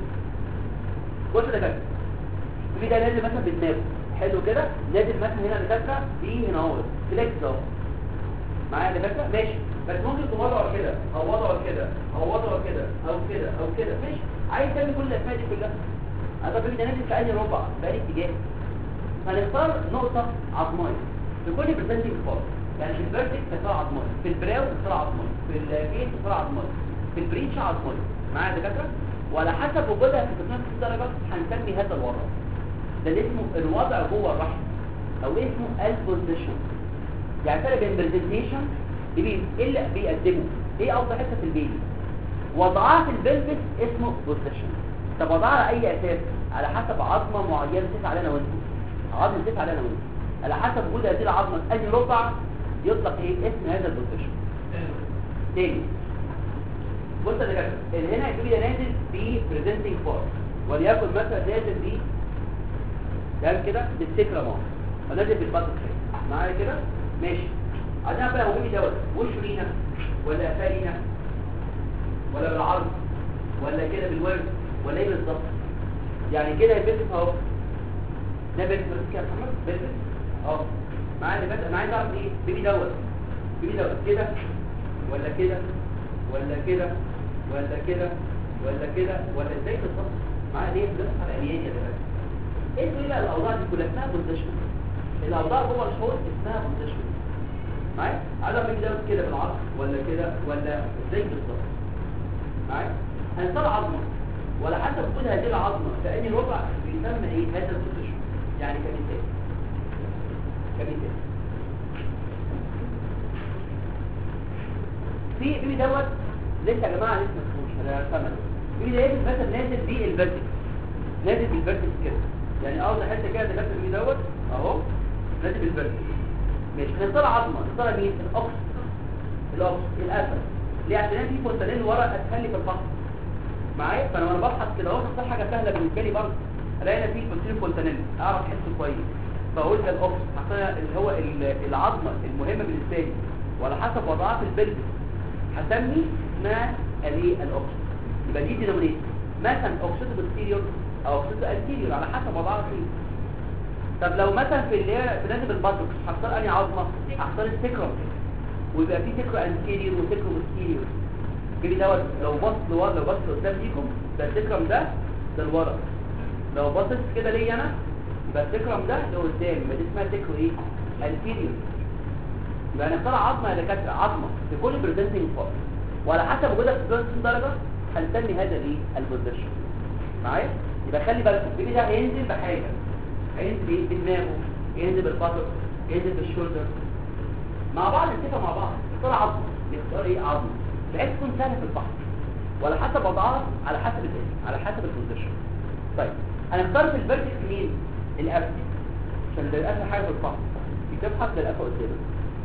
بص يا دكاتره في ده نازل مثلا بدماغه حلو كده نازل مثلا هنا دكاتره في هنا اهو فليكس اهو معايا دكاتره ماشي بس ممكن تمرر كده او وضعه كده او وضعه كده او كده او كده ماشي عايز تعمل كل الاسماء دي كلها انا طب ده نازل في اي ربع في اي اتجاه هنختار نقطه عظميه في كل بريزنتنج بارت يعني في الفيرتكس تختار عظميه في البراو تختار عظميه في الفيس تختار عظميه في البريتش عظميه معايا دكاتره وعلى حسب وجودها في 360 درجه هنسمي هذا الوضع ده اللي اسمه الوضع جوه الرحم او اسمه البوزيشن يعني فرق بين برزنتيشن ايه اللي بيقدمه ايه افضل حته في البيبي وضعها في البلفس اسمه بوزيشن طب وضعها على اي اساس على حسب عظمه معينه نتفق علينا وانتم عظمه نتفق علينا وانتم على حسب وجود هذه العظمه في اي ربع يطلق ايه اسم هذا البوزيشن تاني بص يا دكاتره هنا البيبي ده نازل في بريزنتنج بارت وليكن مثلا نازل في ده كده بالسكره ماما ونازل بالبطن معايا كده ماشي عايزين بقى هو البيبي دوت وشه لينا ولا قفاه لينا ولا بالعرض ولا كده بالورد ولا ايه بالظبط يعني كده البيبي اهو ده بيبي كده يا محمد بيبي اهو معايا بس انا عايز اعرف ايه البيبي دوت البيبي دوت كده ولا كده ولا كده ولا كده ولا كده ولا ازاي بالظبط معايا ليه بنص على العيان يا دكاتره ايه ايه بقى الاوضاع دي كلها اسمها بوزيشن الاوضاع جوه الحوض اسمها بوزيشن معايا عايز اعمل كده كده بالعرض ولا كده ولا ازاي بالظبط معايا هنختار عظمه ولا حسب وجود هذه العظمه في اي ربع بيسمى ايه هذا البوزيشن يعني كمثال كمثال في بيبي دوت لسه يا جماعه لسه مفهوش انا فاهم بيبي ده مثلا نازل بالفيرتكس نازل بالفيرتكس كده يعني اول حته كده دخلت البيبي دوت اهو نازل بالفيرتكس ماشي هنختار عظمه نختار مين الاوكس الاوكس الاسد ليه عشان في فونتانيل ورا اسهل لي في الفحص معايا فانا وانا بفحص كده اهو اختار حاجه سهله بالنسبه لي برضه الاقي هنا في فونتانيل فونتانيل اعرف احسه كويس فاقول ده الاوكس هختار اللي هو العظمه المهمه بالنسبه لي وعلى حسب وضعها في البلد هسمي اسمها الايه الاوكس يبقى دي دينومينيتور مثلا اوكسيدو بوستيريور او اوكسيدو انتيريور على حسب وضعها فين طب لو مثلا في اللي هي في نازل البطركس هختار انهي عظمه هختار السكرم ويبقى في سكرو انتيريور وسكرو بوستيريور كده دوت لو بص لورا لو بص قدام ليكم ده السكرم ده ده لورا لو بصيت كده ليا انا يبقى السكرم ده لقدام يبقى دي اسمها سكرو ايه انتيريور يبقى هنختار عظمه يا دكاتره عظمه في كل بريزنتنج بارت وعلى حسب وجودها في 30 درجه هنسمي هذا ايه البوزيشن معايا يبقى خلي بالك البيبي ده هينزل بحاجه هينزل ايه بدماغه ينزل بالبطن ينزل بالشولدر مع بعض نتفق مع بعض نختار عظمه نختار ايه عظمه بحيث تكون سهله في البحث وعلى حسب وضعها على حسب الاسم على حسب البوزيشن طيب هنختار في الفيرتكس مين القفل عشان ده القفل حاجه في الفحص بتبحث ده القفل قدامك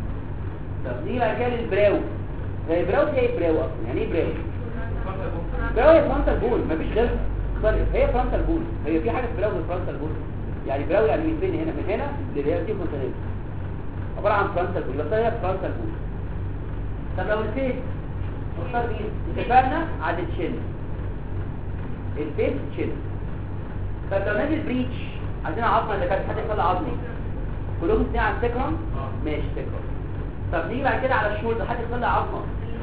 طب نيجي بعد كده للبراو هي البراو دي ايه براو اصلا يعني ايه براو براو هي فرونتال بول مفيش غيرها فرق هي فرونتال بول هي في حاجه في براو فرونتال بول يعني براو يعني من فين هنا من هنا اللي هي دي فونتانيل عباره عن فرونتال بول بس هي فرونتال بول طب لو الفيس نختار مين اتفقنا على التشين الفيس تشين طب لو نازل بريتش عايزين عظمه اللي كانت حد يطلع عظمه كلهم اثنين على السكرم ماشي سكرم طب نيجي بعد كده على الشولدر حد يطلع عظمه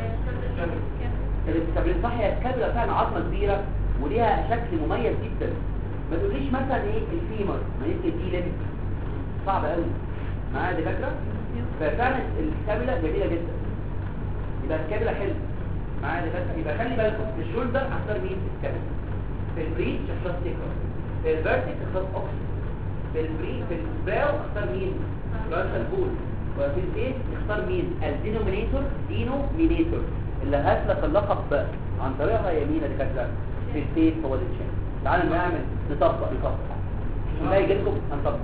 طب صح هي الكابيلا فعلا عظمه كبيره وليها شكل مميز جدا ما تقوليش مثلا ايه الفيمر ما يمكن دي لب صعب قوي معايا دي فاكره ففعلا الكابيلا جميله جدا يبقى الكابيلا حلو معايا دي فاكره يبقى خلي بالكم في الشولدر اختار مين الكابيلا في البريتش اختار ستيكر في الفيرتيك اختار اوكس في البري في البراو اختار مين فرونتال بول وفي الفيس اختار مين الدينومينيتور دينومينيتور اللي هتلك اللقب عن طريقها يمين اللي كانت في الفيس هو التشين تعالوا نعمل نطبق نطبق لا يجي لكم هنطبق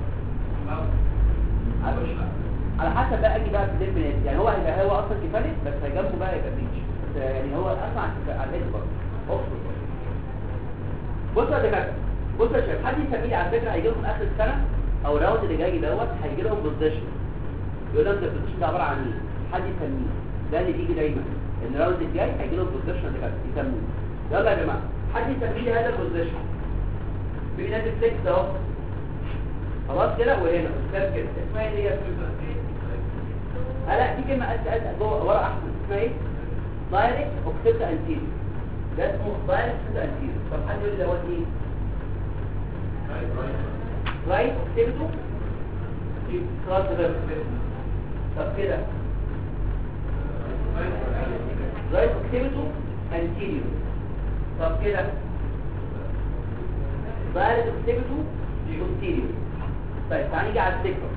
على حسب بقى اجي بقى في الليل بنات يعني هو هيبقى هو اصلا كفايه بس هيجنبه بقى يبقى بريتش بس يعني هو اصلا على على الهيد برضه اقصد بص يا دكاتره بص يا شباب حد يسميه على فكره هيجي لهم اخر السنه او الراوند اللي جاي دوت هيجي لهم بوزيشن يقول لهم ده البوزيشن ده عباره عن ايه حد يسميه ده اللي بيجي دايما ان الراوند الجاي هيجي لهم بوزيشن دكاتره يسموه يلا يا جماعه حد يسميه لي هذا البوزيشن في ناس السكس اهو خلاص كده وهنا قدام كده اسمها ايه هي لا دي كلمه قد قد جوه ورا احسن اسمها ايه دايركت اوكسيبت انتيريور ده اسمه دايركت اوكسيبت انتيريور طب حد يقول لي دوت ايه رايت اوكسيبتو خلاص ده طب كده رايت اوكسيبتو انتيريور طب كده دايركت اوكسيبتو posterior طيب تعالى نيجي على السكر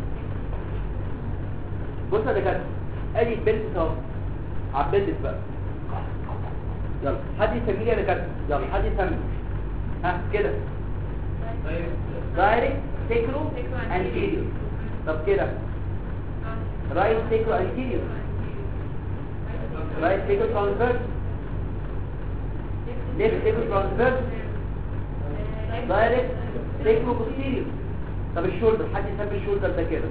بص يا دكاتره ادي البنت اهو عبدت بقى يلا حد يسمي لي يا دكاتره يلا حد يسمي ها كده دايركت سيكرو انتيريور طب كده رايت سيكرو انتيريور رايت سيكرو ترانسفيرس ليفت سيكرو ترانسفيرس دايركت سيكرو بوستيريور طب الشولدر حد يسمي الشولدر ده كده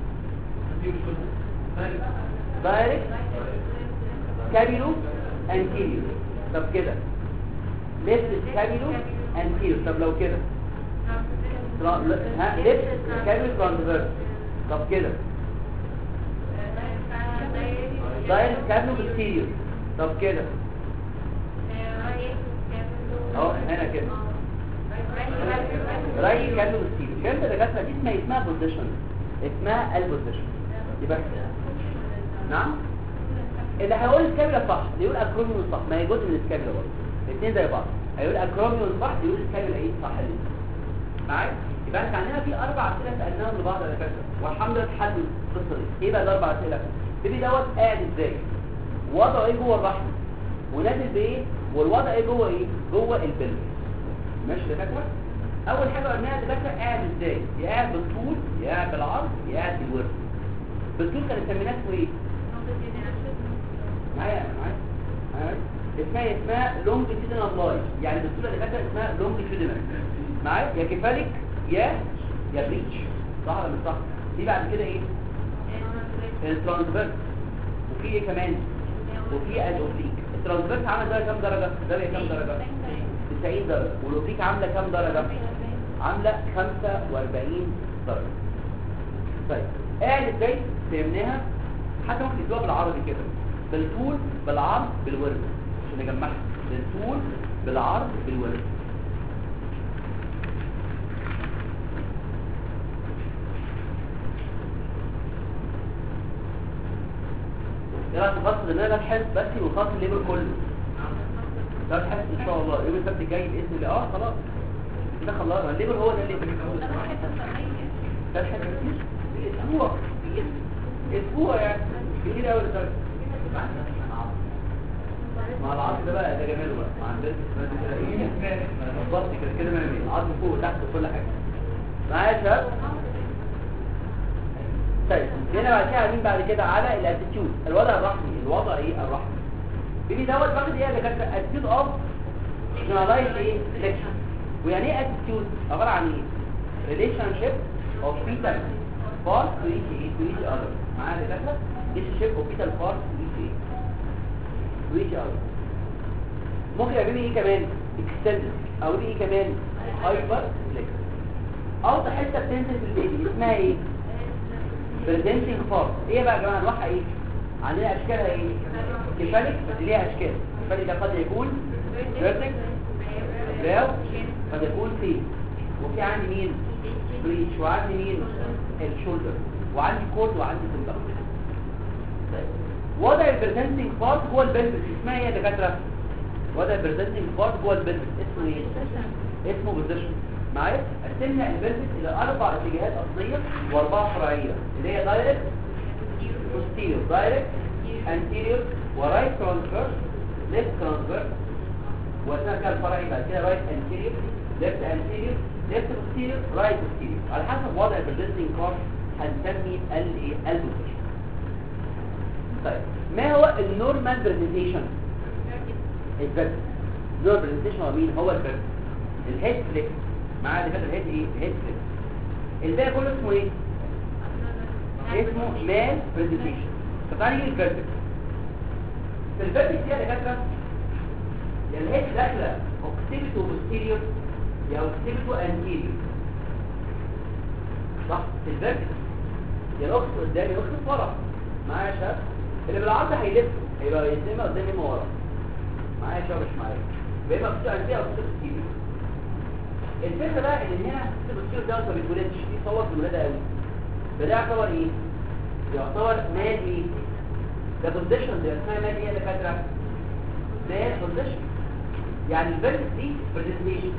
دايركت سكابيلو انتيريور طب كده ليفت سكابيلو انتيريور طب لو كده ترا- ل- ها ليفت سكابيلو ترانسفيرس طب كده دايركت سكابيلو بوستيريور طب كده اهو هنا كده رايت كانوا ستيل فهمت يا دكاتره دي اسمها اسمها بوزيشن اسمها البوزيشن يبقى نعم اللي هيقول الكاميرا صح اللي يقول اكروميون صح ما هي جزء من الكاميرا برضه الاثنين زي بعض هيقول اكروميون صح يقول الكاميرا ايه صح اللي معايا يبقى احنا عندنا في اربع اسئله سالناهم لبعض يا دكاتره والحمد لله اتحلوا القصه دي ايه بقى الاربع اسئله بيبي دوت قاعد ازاي وضعه ايه جوه الرحم ونازل بايه والوضع ايه جوه ايه جوه البلد ماشي يا دكاتره اول حاجه قلناها دكاتره قاعد ازاي يا قاعد بالطول يا قاعد بالعرض يا قاعد بالورد بالطول كان سميناه اسمه ايه معايا معايا معايا اسمها اسمها لونجيتودينال لاين يعني بالطول اللي فاتت اسمها لونجيتودينال معايا يا كفالك يا يا بريتش صح ولا مش صح دي بعد كده ايه الترانسفيرس وفي ايه كمان وفي الاوبليك الترانسفيرس عامل ده كام درجه ده كام درجه 90 درجه والاوبليك عامله كام درجه عامله 45 درجه طيب قاعد ازاي فهمناها حتى ممكن تكتبوها بالعربي كده بالطول بالعرض بالورد عشان نجمعها بالطول بالعرض بالورد يلا تفصل ان انا بحس بس وخاص الليبر كله ده بحس ان شاء الله يوم السبت الجاي باذن الله اه خلاص ده خلاص الليبر هو ده الليبر ده الحس كتير اسبوع اسبوع يعني كتير قوي لدرجه مع العصر ده بقى ده جماله بقى مع البنت كده ايه بالظبط كده كده ما العظم فوق وتحت وكل حاجه معايا يا شباب طيب هنا بعد كده قاعدين بعد كده على الاتيتيود الوضع الرحمي الوضع ايه الرحمي بيجي دوت باخد ايه اللي كانت اتيتيود اوف جنرالايز ايه سelection ويعني ايه اتيتيود عباره عن ايه ريليشن شيب اوف بيتال بارت تو ايتش ايه تو ايتش اذر معايا يا دكاتره ريليشن شيب اوف بيتال بارت تو ايتش ايه تو ايتش اذر ممكن يبقى ايه كمان اكستند او ايه كمان هايبر فليكس او حته بتنزل في البيبي اسمها ايه بريزنتنج فورس ايه بقى يا جماعه انواعها ايه عندنا اشكالها ايه كفالك بس ليها اشكال الكفالك ده قد يكون فيرتكس راو قد يكون في وفي عندي مين بريتش وعندي مين الشولدر وعندي كورد وعندي كوندكت وضع البريزنتنج بارت جوه البلفس اسمها ايه يا دكاتره وضع البريزنتنج بارت جوه البلفس اسمه ايه اسمه بوزيشن معايا قسمنا البلفس الى اربع اتجاهات اصليه واربعه فرعيه اللي هي دايركت posterior دايركت anterior ورايت ترانسفيرس ليفت ترانسفيرس واسمها كده الفرعي بعد كده رايت anterior left anterior left posterior right posterior على حسب وضع البريزنتنج كارد هنسمي ال ايه البوزيشن طيب ما هو النورمال برزنتيشن الفيرتكس النورمال برزنتيشن هو مين هو الفيرتكس الهيد فليك معاه اللي فات الهيد ايه الهيد فليك الباقي كله اسمه ايه اسمه مان برزنتيشن طب تعالى نيجي للفيرتكس في الفيرتكس دي يا دكاتره يا الهيد داخله اوكسيبيتو بوستيريور يا اوكسيبيتو انتيريور صح في الفيرتكس يا الاوكس قدام يا الاوكس ورا معايا يا شباب اللي بالعرض هيلف هيبقى يتم قدام يما ورا معايا يا شباب مش معايا يبقى اوكسيبيتو انتيريور او اوكسيبيتو بوستيريور الفكره بقى ان هنا اوكسيبيتو بوستيريور ده ما بيتولدش بيصور في الولاده قوي فده يعتبر ايه يعتبر مال ايه ده بوزيشن ده اسمها مال ايه يا دكاتره مال بوزيشن يعني الفيرتكس دي برزنتيشن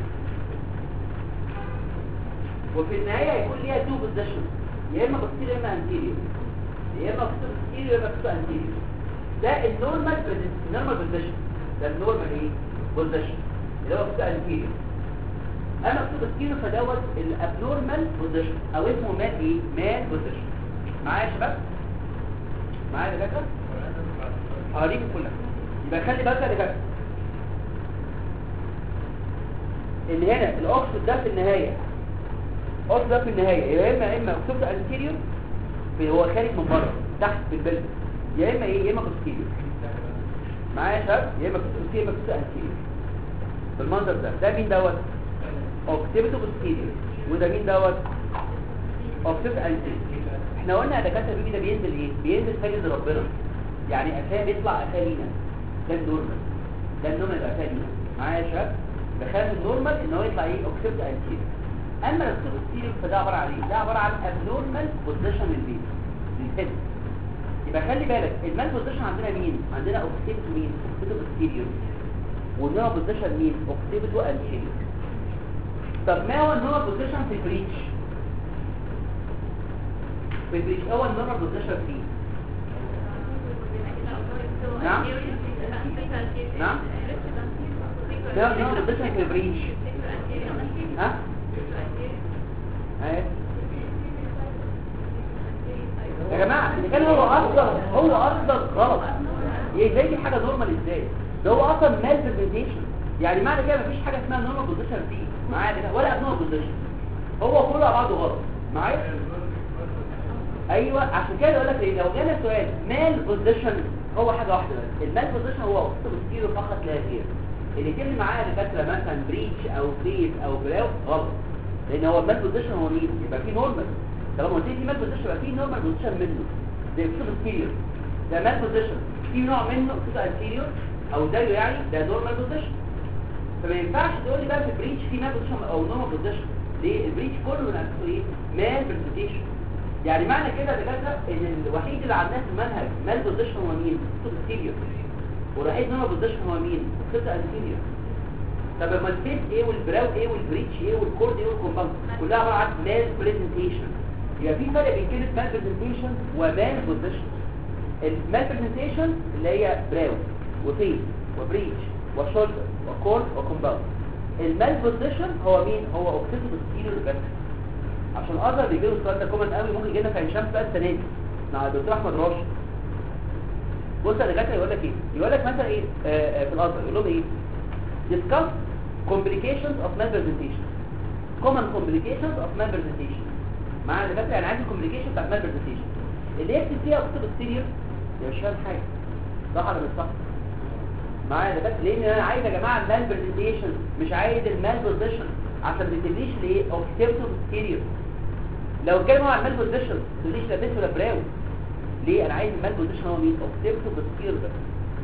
وفي النهايه هيكون ليها تو بوزيشن يا اما بوستيريور يا اما انتيريور يا اما بوستيريور يا اما انتيريور ده النورمال النورمال بوزيشن ده النورمال ايه بوزيشن اللي هو بتاع انتيريور انا بوستيريور فدوت الابنورمال بوزيشن او اسمه مال ايه مال بوزيشن معايا يا شباب معايا يا دكاتره هوريكم كلها يبقى خلي بالك يا دكاتره ان هنا الاوكسيد ده في النهايه الاوكسيد ده في النهايه يا اما اما اوكسيد انتيريور هو خارج من بره تحت في البلد يا اما ايه يا اما بوستيريور معايا يا شباب يا اما بوستيريور يا اما بوستيريور انتيريور بالمنظر ده ده مين دوت اوكسيبتو بوستيريور وده مين دوت اوكسيد انتيريور احنا قلنا يا دكاتره البيبي ده بينزل ايه بينزل سيد ربنا يعني قفاه بيطلع قفاه لينا ده النورمال ده النورمال يبقى قفاه لينا معايا يا شباب بخلاف النورمال ان هو يطلع ايه اوكسيبت انتيريور اما الاوكسيبت انتيريور فده عباره عن ايه ده عباره عن ابنورمال بوزيشن للبيبي للهيد يبقى خلي بالك المال بوزيشن عندنا مين عندنا اوكسيبت مين اوكسيبت انتيريور والنوع بوزيشن مين اوكسيبت انتيريور طب ما هو النوع بوزيشن في البريتش في البريتش هو النوع بوزيشن فيه نعم نعم ده النوع بوزيشن في البريتش ها ايه يا جماعه اللي كان هو اصلا هو اصلا غلط ازاي دي حاجه نورمال ازاي ده هو اصلا مال برزنتيشن يعني معنى كده مفيش حاجه اسمها نورمال بوزيشن فيه معايا كده ولا ابنورمال بوزيشن هو كله على بعضه غلط معايا ايوه عشان كده اقول لك ايه لو جانا سؤال مال بوزيشن هو حاجه واحده بس المال بوزيشن هو بوستيرو فقط لا غير اللي كلمه معايا دكاتره مثلا بريتش او فيس او براو غلط لان هو المال بوزيشن هو مين يبقى في نورمال طالما قلت لي في مال بوزيشن يبقى في نورمال بوزيشن منه زي كتب ستيريو ده مال بوزيشن في نوع منه كتب انتيريور او زيه يعني ده نورمال بوزيشن فما ينفعش تقول لي بقى في بريتش في مال بوزيشن او نورمال بوزيشن ليه البريتش كله من اساسه ايه مال برزنتيشن يعني معنى كده يا دكاتره ان الوحيد اللي عندنا في المنهج مال بوزيشن هو مين كتب ستيريو والوحيد نورمال بوزيشن هو مين كتب انتيريور طب اما الفيس ايه والبراو ايه والبريتش ايه والكورد ايه والكومباوند كلها عباره عن مال برزنتيشن يبقى في فرق بين كلمه مال برزنتيشن ومال بوزيشن المال برزنتيشن اللي هي براو وفيس وبريتش وشولدر وكورد وكومباوند المال بوزيشن هو مين هو اوكسيتو ستيريو بس عشان اقدر بيجي له السؤال ده كومن قوي ممكن يجي لنا في عين شمس بقى السنه دي مع الدكتور احمد راشد بص يا دكاتره يقول لك ايه يقول لك مثلا ايه آه آه في الازهر يقول لهم ايه discuss complications of malpresentation common complications of malpresentation مع الدكاتره يعني عندي complications بتاعت malpresentation اللي يكتب فيها كتب السيريور مش فاهم حاجه صح ولا مش صح معايا دكاتره لان انا عايز يا جماعه المال برزنتيشن مش عايز المال بوزيشن عشان ما تديش ليه اوكسيبتو ستيريو لو اتكلم عن المال بوزيشن ما تديش لا بيس ولا براو ليه انا عايز المال بوزيشن هو مين اوكسيبتو ستيريو بس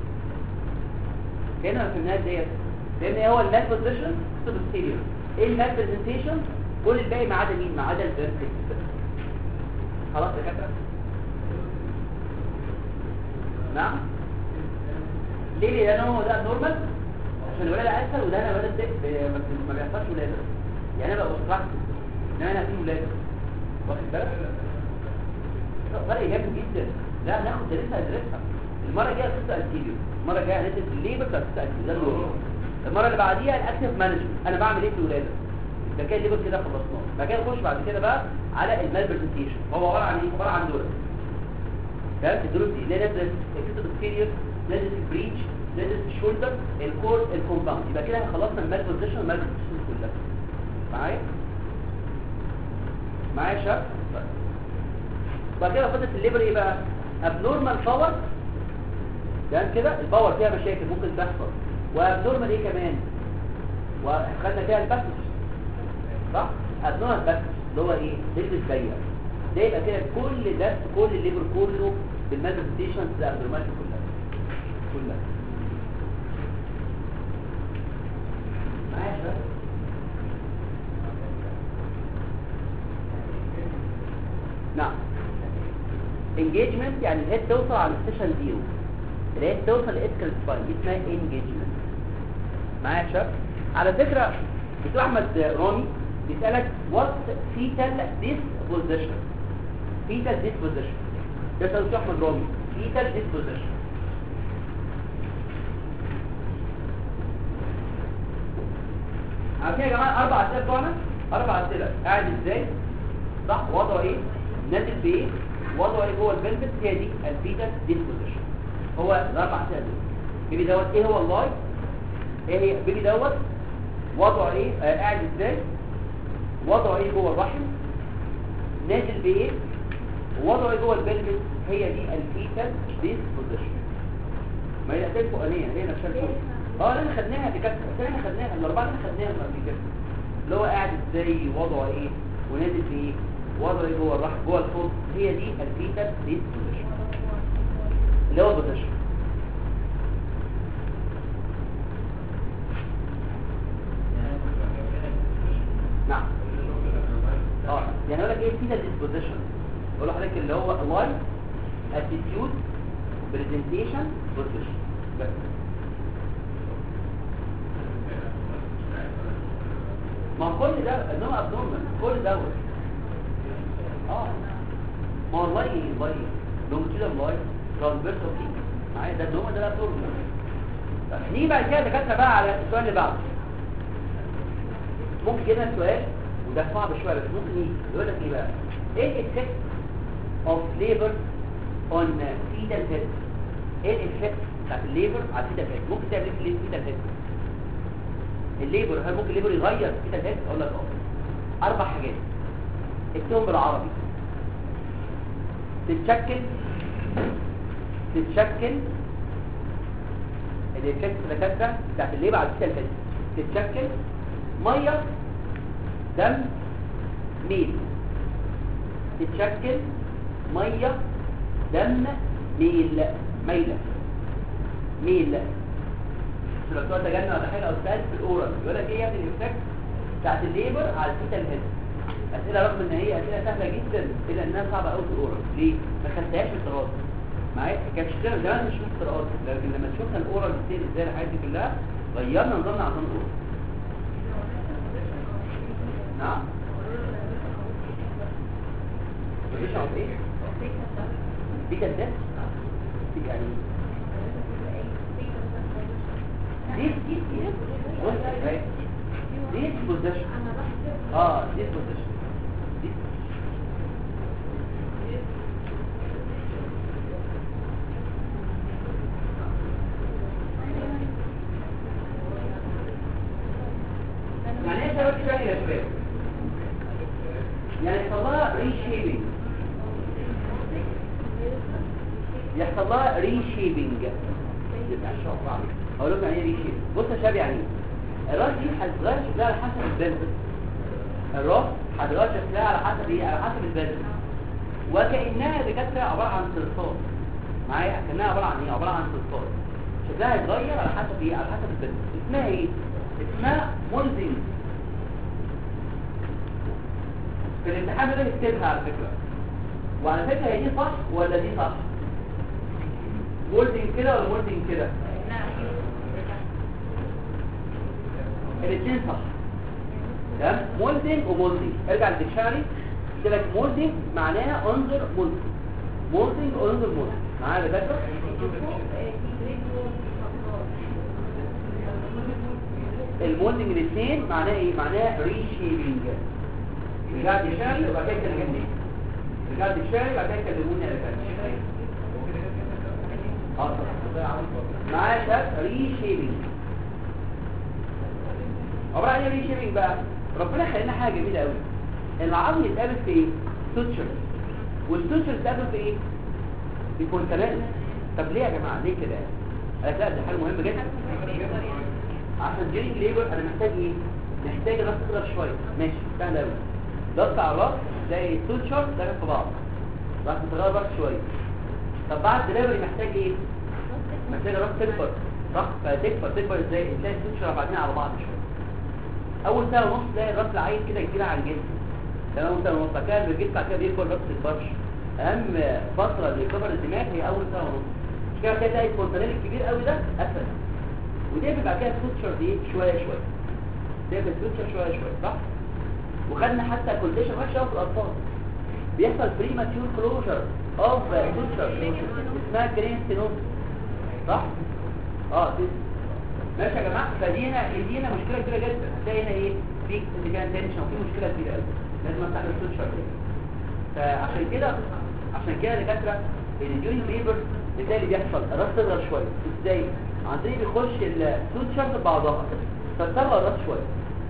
هنا ما فهمناش ديت لان هو المال بوزيشن اوكسيبتو ستيريو ايه المال برزنتيشن كل الباقي ما عدا مين ما عدا الفيرتكس خلاص يا دكاتره نعم ليه لان هو ده نورمال عشان الولاده اسهل وده انا ولد ما بيحصلش ولاده يعني انا بقى بصراحه ان انا في ولاده واخد بالك فرق جامد جدا لا ناخد درسها درسها المره الجايه قصه انتيريو المره الجايه هندرس الليبر بتاع قصه انتيريو ده النورمال المره اللي بعديها الاكتف مانجمنت انا بعمل ايه في الولاده ده كده الليبر كده خلصناه بعد كده نخش بعد كده بقى على المال برزنتيشن هو عباره عن ايه عباره عن دول تمام الدروس دي اللي نازل الكتب السيريس نازل البريتش نازل الشولدر الكور الكومباوند يبقى كده خلصنا المال بوزيشن والمال بوزيشن كلها معايا معايا يا شباب طيب. بعد كده فضلت الليبر ايه بقى ابنورمال باور ده كده الباور فيها مشاكل ممكن تحصل وابنورمال ايه كمان وخدنا فيها الباسج صح ابنورمال باسج اللي هو ايه تلبس ضيق ده يبقى كده كل ده كل الليبر كله بالمانيفستيشنز الابنورمال كلها كلها معايا يا شباب نعم engagement يعني الهيد توصل على الستيشن زيرو الهيد توصل لاسكال سباين دي اسمها engagement معايا يا شباب على فكرة دكتور احمد رامي بيسألك what fetal disposition fetal disposition ده سؤال دكتور احمد رامي fetal disposition عارفين يا جماعة أربع أسئلة بتوعنا أربع أسئلة قاعد إزاي صح وضعه إيه نازل بإيه وضعه إيه جوه البلبس هي دي الفيتال ديسبوزيشن هو الأربع أسئلة دول بيبي دوت إيه هو اللايف إيه هي بيبي دوت وضعه إيه آه قاعد إزاي وضعه إيه جوه الرحم نازل بإيه وضعه إيه جوه البلبس هي دي الفيتال ديسبوزيشن ما هي الأسئلة الفوقانية هي نفسها الفوق اه اللي احنا خدناها دي كانت الأسئلة اللي احنا خدناها الأربعة اللي احنا خدناها قبل كده اللي هو قاعد ازاي وضعه ايه ونازل في ايه وضعه ايه جوه الرحم جوه الفوق هي دي الفيتال ديسبوزيشن اللي هو بوزيشن نعم اه يعني اقول لك ايه الفيتال ديسبوزيشن اقول لحضرتك اللي هو لايف اتيتيود برزنتيشن بوزيشن بس ما هو كل ده انما ابنورمال كل دوت اه ما هو اللاي اللاي لونجيتودال لاي ترانسفيرسال دي معايا ده النوم ده ابنورمال طب نيجي بعد كده دكاتره بقى على السؤال اللي بعده ممكن كده السؤال وده صعب شويه بس ممكن يجي يقول لك ايه بقى ايه الافكت اوف ليبر اون فيتال هيد ايه الافكت بتاعت الليبر على الفيتال هيد ممكن تعمل ايه في الفيتال هيد الليبر هل ممكن الليبر يغير كده الهيد اقول لك اه اربع حاجات اكتبهم بالعربي تتشكل تتشكل الافكت الدكاتره بتاعت الليبر على الكتاب الهيد تتشكل ميه دم ميل تتشكل ميه دم ميل ميله ميل لو بتوع تجنن ولا حاجه او سؤال في الاورال يقول لك ايه يا ابني الايفكت بتاعت الليبر على الفيتال هيد اسئله رغم ان هي اسئله سهله جدا الا انها صعبه قوي في الاورال ليه ما خدتهاش في الدراسه معايا كانت شغاله زمان مش في الدراسه لكن لما شفنا الاورال بتصير ازاي الحاجات دي كلها غيرنا نظامنا عشان الاورال نعم مفيش عارف ايه بيتا ده يعني دي دي دي بص اهي دي بوزيشن اه دي بوزيشن دي يعني ايه شباب شويه يا شباب يعني يحصل لها ريشيبنج يحصل لها ريشيبنج اقول لكم يعني ايه ريشيب بص يا شباب يعني ايه الراس دي هتتغير شكلها على حسب البلد الراس هتتغير شكلها على حسب ايه على حسب البلد وكانها دكاتره عباره عن صلصال معايا كانها عباره عن ايه عباره عن صلصال شكلها هيتغير على حسب ايه على حسب البلد اسمها ايه اسمها مولدنج في الامتحان ده اكتبها على فكره وعلى فكره هي دي صح ولا دي صح مولدنج كده ولا مولدنج كده الاثنين صح تمام مولدنج ومولدنج ارجع للديكشنري قلت لك مولدنج معناها انظر مولدنج مولدنج انظر مولدنج معايا يا دكتور المولدنج الاثنين معناه ايه معناه ريشيبنج رجعت الشارع وبعد كده كلمني رجعت الشارع وبعد كده كلموني على كده اه معاه شاب ريشيبنج عباره عن ايه ريشيبنج بقى ربنا خلينا حاجه جميله قوي العظم يتقابل في ايه ستوتشر والستوتشر يتقابل في ايه في كونترال طب ليه يا جماعه ليه كده قالت لا دي حاجه مهمه جدا عشان جيرنج ليبر انا محتاج ايه محتاج راس صغير شويه ماشي سهل قوي ضغط على الراس تلاقي ستوتشر داخل في بعض راس صغير راس شويه طب بعد دليفري محتاج ايه محتاج راس تكبر صح فتكبر تكبر ازاي تلاقي ستوتشر بعدين على بعض شويه اول سنه ونص تلاقي الراس العين كده كبيره على الجسم تمام اول سنه ونص بعد كده الجسم بعد كده بيكبر الراس ما تكبرش اهم فتره لكبر الدماغ هي اول سنه ونص مش كده كده تلاقي الكونتينر الكبير قوي ده اسفل ودي بيبقى كده ستوتشر دي شويه شويه ده ستوتشر شويه شويه صح وخدنا حتى كونديشن وحشه قوي في الاطفال بيحصل بري ماتيور كلوجر اوف ستوتشر اسمها جرين ستينوز صح اه دي ماشي يا جماعه فدي هنا دي هنا مشكله كبيره جدا هتلاقي هنا ايه في اللي كان تنشن وفي مشكله كبيره قوي لازم افتح الستوتشر دي فعشان كده عشان كده يا دكاتره الجوينت ليبر ازاي اللي بيحصل الراس تصغر شويه ازاي عن طريق بيخش الستوتشر في بعضها فتصغر الراس شويه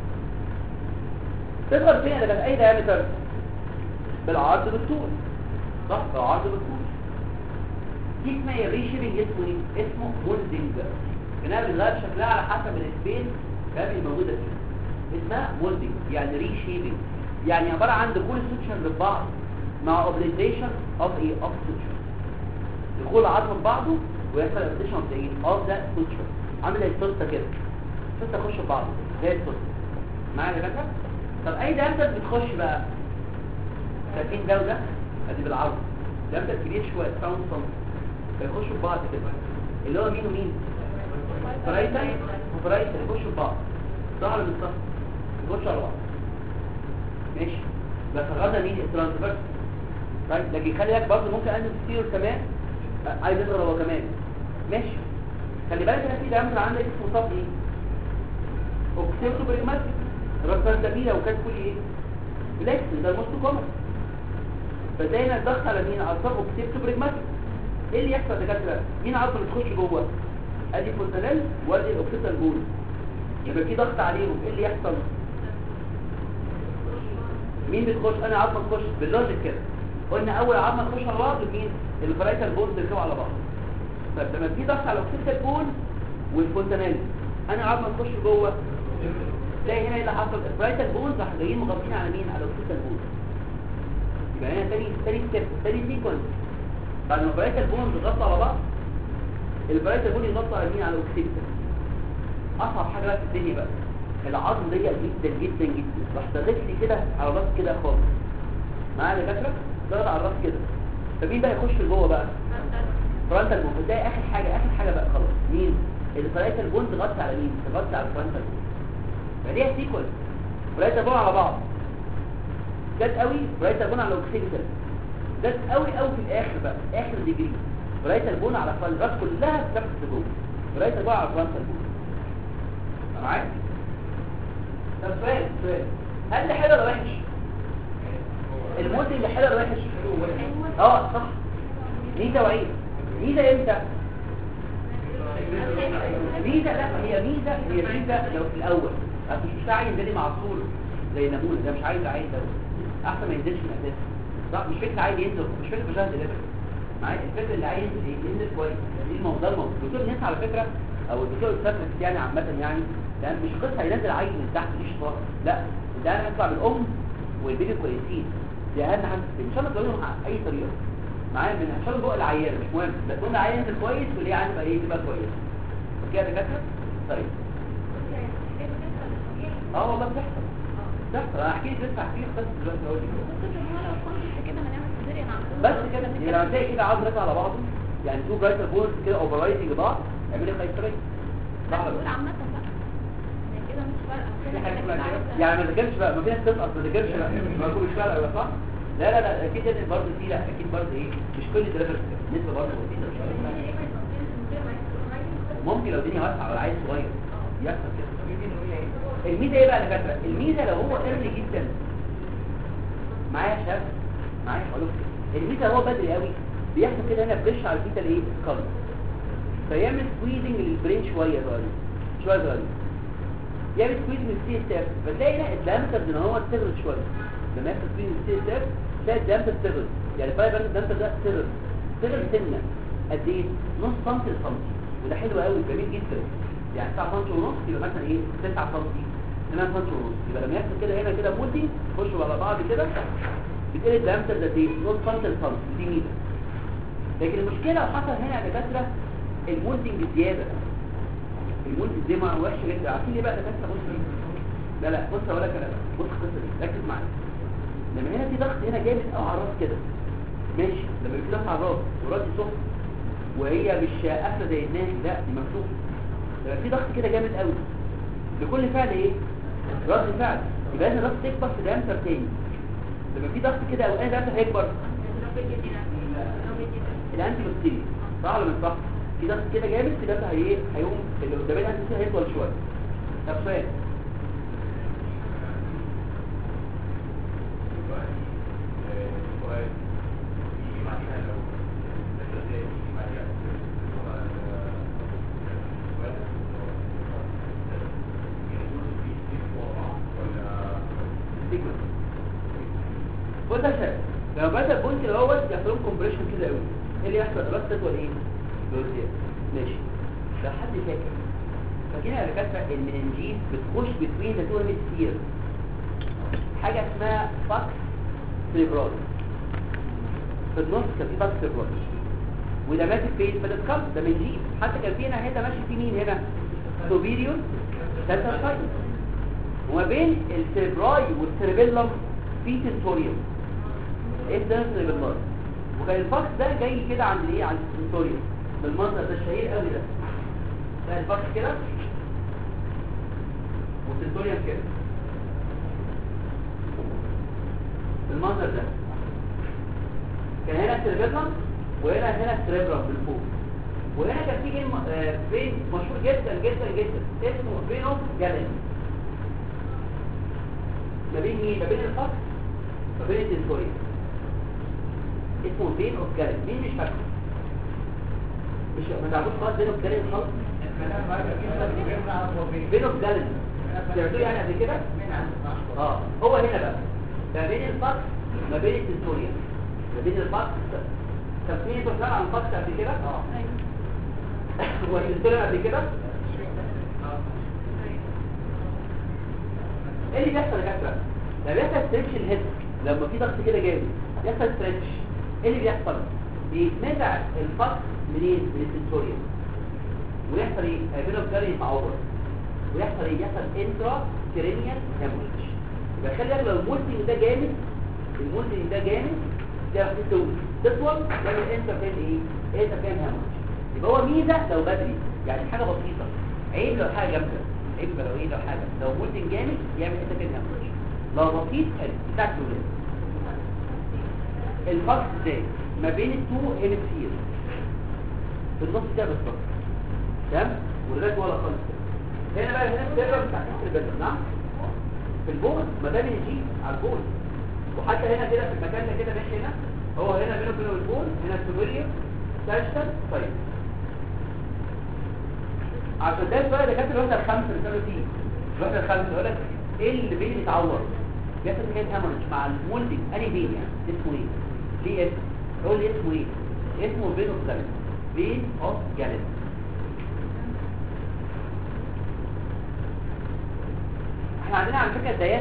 تصغر فين ده اي دايمتر بالعرض بالطول صح بالعرض بالطول دي اسمها ايه ريشيبنج اسمه ايه اسمه مولدنج كانها بتغير شكلها على حسب السبيس اللي موجوده فيه اسمها مولدنج يعني ريشيبنج يعني عباره عن دخول السوتشر لبعض مع اوبليزيشن اوف ايه اوف سوتشر دخول عظم في بعضه ويحصل اوبليزيشن اوف ايه اوف ذا سوتشر عامل زي السوسته كده السوسته تخش في بعض زي السوسته معايا يا جماعه طب اي دامتر بتخش بقى شايفين ده وده ادي بالعرض دامتر كبير شويه 7 سم فيخشوا في بعض كده اللي هو مين ومين فرايتر وفرايتر يخشوا في بعض ظهر من الصف يخشوا على بعض ماشي بس غدا مين الترانسفيرس طيب لكن خلي بالك برضه ممكن انزل ستيرو كمان آه، عايز يضرب هو كمان ماشي خلي بالك انا في دامتر عندك اسمه صف ايه اوكسيبتو بريجماتيك الرسالة الدمية وكانت كل ايه بلاكس ده الموست كومن فدايما الضغط على مين على الصف اوكسيبتو بريجماتيك ايه اللي يحصل يا دكاتره مين عارف اللي تخش جوه ادي فونتانيل وادي الاوكسيتال بول يبقى في ضغط عليهم ايه اللي يحصل مين بتخش انا عظمه تخش باللوجيك كده قلنا اول عظمه تخش على بعض مين الفرايتال بول بيركبوا على بعض طب لما في ضغط على الاوكسيتال بول والفونتانيل انا عظمه تخش جوه تلاقي هنا ايه اللي حصل الفرايتال بونز راح جايين مغطين على مين على الاوكسيتال بول يبقى هنا تاني تاني ستيب تاني سيكونس بعد ما الفرايتال بونز غطوا على بعض الفرايتال بون يغطى على مين على الاوكسيتال اصعب حاجه بقى في الدنيا بقى العظم ضيق جدا جدا جدا راح ضغط لي كده على الراس كده خالص معايا يا دكاتره ضغط على الراس كده فمين بقى يخش لجوه بقى فرونتال بون ده اخر حاجه اخر حاجه بقى خلاص مين الفرايتال بون تغطي على مين تغطي على الفرونتال بون فليها سيكونس برايت بون على بعض جت قوي برايت بون على الاوكسيديتال جت قوي قوي في الاخر بقى اخر ديجري برايت بون على الراس كلها بتاخد لجوه برايت بون على الفرونتال بون معايا طب سؤال سؤال هل ده حلو ولا وحش الموت اللي حلو ولا وحش اه صح ميزه وعيب ميزه امتى ميزه لا هي ميزه هي ميزه لو في الاول بس مش مش عايز ينزل مع الصور زي النموذج ده مش عايز عايز ده احسن ما ينزلش من الاساس صح مش فكره عايز ينزل مش فكره مشاهد ده معايا الفكره اللي عايز ينزل إيه؟ ينزل كويس دي الموضوع الموضوع الدكتور الناس على فكره او الدكتور السبت يعني عامه يعني ده مش قصه هينزل عيل من تحت دي شطاره لا ده انا هطلع بالام والبيبي كويسين دي اهم حاجه ان شاء الله تقولهم اي طريقه معايا من ان شاء الله بقى العيان مش مهم بس قلنا العيان ينزل كويس واللي يعني تبقى ايه تبقى كويس اوكي يا دكاتره طيب اه والله بتحصل بتحصل انا احكي لك لسه احكي لك بس دلوقتي اقول لك بس كده يعني لما تلاقي كده عظم راكب على بعضه يعني تو برايتر بولز كده اوفرايتنج بعض اعملي قيصريه صح ولا لا؟ في حاجة اسمها كده؟ يعني ما ذاكرش بقى ما في ناس تسقط ما ذاكرش بقى ما يكون مش فارقه ولا صح لا لا لا اكيد لازم برضه في لا اكيد برضه ايه مش كل درجه نسبه برضه بسيطه مش عارف. ممكن لو الدنيا واسعه ولا عيل صغير يحصل كده الميزه ايه بقى يا دكاتره الميزه لو هو ايرلي جدا معايا يا شباب معايا خلاص الميزه هو بدري قوي بيحصل كده هنا بريش على الفيتا الايه سكال فيعمل سكويزنج للبرين شويه صغيرين شويه صغيرين يعمل سكويز من السي اس اف فتلاقي هنا الدامتر ان هو صغر شويه لما يحصل سكويز من السي اس اف تلاقي الدامتر صغر يعني الفايبر الدامتر ده صغر صغر سنه قد ايه نص سنتي لسنتي وده حلو قوي جميل جدا يعني 9 سم ونص يبقى مثلا ايه 9 سم 8 سم ونص يبقى لما يحصل كده هنا كده مودي يخشوا على بعض كده بتقل الدامتر ده ايه نص سم لسنتي دي ميزه لكن المشكله لو حصل هنا يا دكاتره المولدنج زياده المولدنج زي ما وحشه جدا عارفين ليه بقى يا دكاتره بص لا لا بص اقول لك انا بقى. بص القصه دي ركز معايا لما هنا في ضغط هنا جامد قوي على الراس كده ماشي لما يبقى في ضغط على الراس وراسي سخن وهي مش قافله زي الناس لا دي مفتوحه لما في ضغط كده جامد قوي لكل فعل ايه رد فعل يبقى لازم الراس تكبر في دامتر تاني لما في ضغط كده او اي دامتر هيكبر الانتي بكتيريا صح ولا مش صح في ضغط كده جامد في دامتر هي هيقوم اللي قدام الانتي بكتيريا هيطول شويه طب سؤال سيجما بص يا شباب لما بدا البونت الاول يحصل لهم كومبريشن كده قوي ايه اللي يحصل الراس تطول ايه لقدام ماشي لو حد فاكر فاكرين يا دكاتره المننجيز بتخش بتوين ذا تو هيمسفير حاجه اسمها فاكس سيربرال في النص كان في فاكس سيربرال وده ماسك فين في السكالب ده منجيز حتى كان في هنا حته ماشي في مين هنا سوبيريور سنتر سايد وما بين السيربراي والسيربيلم في سنتوريوم ايه ده السيربيلم وكان الفاكس ده جاي كده عند ايه عند السنتوريوم بالمنظر ده الشهير قوي ده ده الفاكس كده والسنتوريوم كده بالمنظر ده كان هنا السيربيلم وهنا هنا السيربرم من فوق وهنا كان في جيم آه، فين مشهور جدا جدا جدا اسمه فين اوف جالين ما بين مين ما بين الفصل ما بين الدنتوريا اسمه فين اوف جالين مين مش فاكره مش ما تعرفوش خالص فين اوف جالين خالص فين اوف جالين سمعتوه يعني قبل كده اه هو هنا بقى ما بين الفصل ما بين الدنتوريا ما بين الفصل كان في انتوا عن الفصل قبل كده اه هو الدنتوريا قبل كده ايه اللي بيحصل يا كابتن لما بيحصل ستريتش الهيد لما في ضغط كده جامد بيحصل ستريتش ايه اللي بيحصل بيتنزع الفص منين من السنسوريا ويحصل ايه هيبقى كاري يتعور ويحصل ايه يحصل انترا كرينيال هيموريج يبقى خلي بالك لو المولتنج ده جامد المولتنج ده جامد ده تطول تطول تعمل انتر كان ايه انتر كان هيموريج يبقى هو ميزه لو بدري يعني حاجه بسيطه عيب لو حاجه جامده عيب لو ايه لو حاجه لو مولتنج جامد يعمل انتر كان هيموريج لو بسيط حلو بتاعت الولاد الفرق ازاي ما بين التو هيمسفير في النص كده بالظبط تمام ولغايه ولا خالص كده. هنا بقى هنا السيرفر بتاع البدن نعم في البول ما ده بيجي على البول وحتى هنا كده في المكان ده كده ماشي هنا هو هنا بينه وبين البول هنا السوبريور ساشتر طيب عشان ده بقى دكاتره الوحده الخامسه اللي كانوا فيه الوحده الخامسه يقول لك ايه اللي بين يتعور بيحصل كده هامرج مع المولدنج انهي بين يعني اسمه ايه ليه اسم هو اللي اسمه ايه اسمه بين اوف جالين بين اوف جالين احنا عندنا على فكره ديات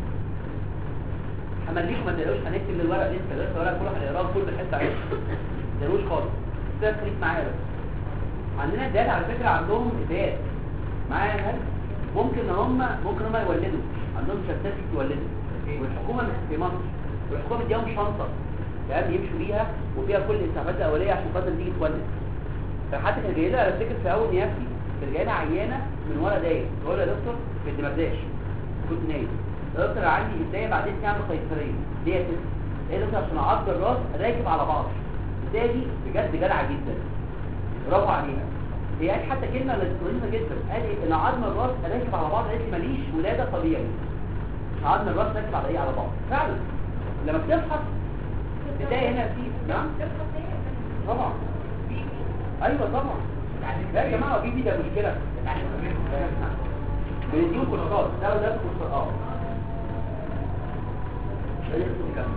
همليكم ما تقلقوش هنكتب للورق لسه لسه الورق كله هنقراه كل حته عايز ما تقلقوش خالص ده خليك معايا بس عندنا ديات على فكره عندهم ديات معايا هل ممكن ان هم ممكن هم يولدوا عندهم شتات يولدوا والحكومه في مصر والحكومه مديهم شنطه تمام يمشوا بيها وفيها كل الاسعافات الاوليه عشان خاطر تيجي تولد فحتى كان جاي لها افتكر في اول نيابتي كان جاي لها عيانه من ورا دايق بقول لها يا دكتور كنت ما بداش كنت نايم يا دكتور عندي ازاي بعدين تعمل قيصريه ليه يا ست ايه يا دكتور عشان عض الراس راكب على بعض ازاي دي بجد جدعه جدا برافو عليها هي قالت حتى كلمه لطيفه جدا قال ايه ان عظم الراس راكب على بعض قالت لي ماليش ولاده طبيعي عظم الراس راكب على ايه على بعض فعلا لما بتفحص بتلاقي هنا في نعم طبعا ايوه طبعا لا يا جماعه في دي ده مشكله بنديهم كورسات ده وده كورسات اه ده لسه مكمل.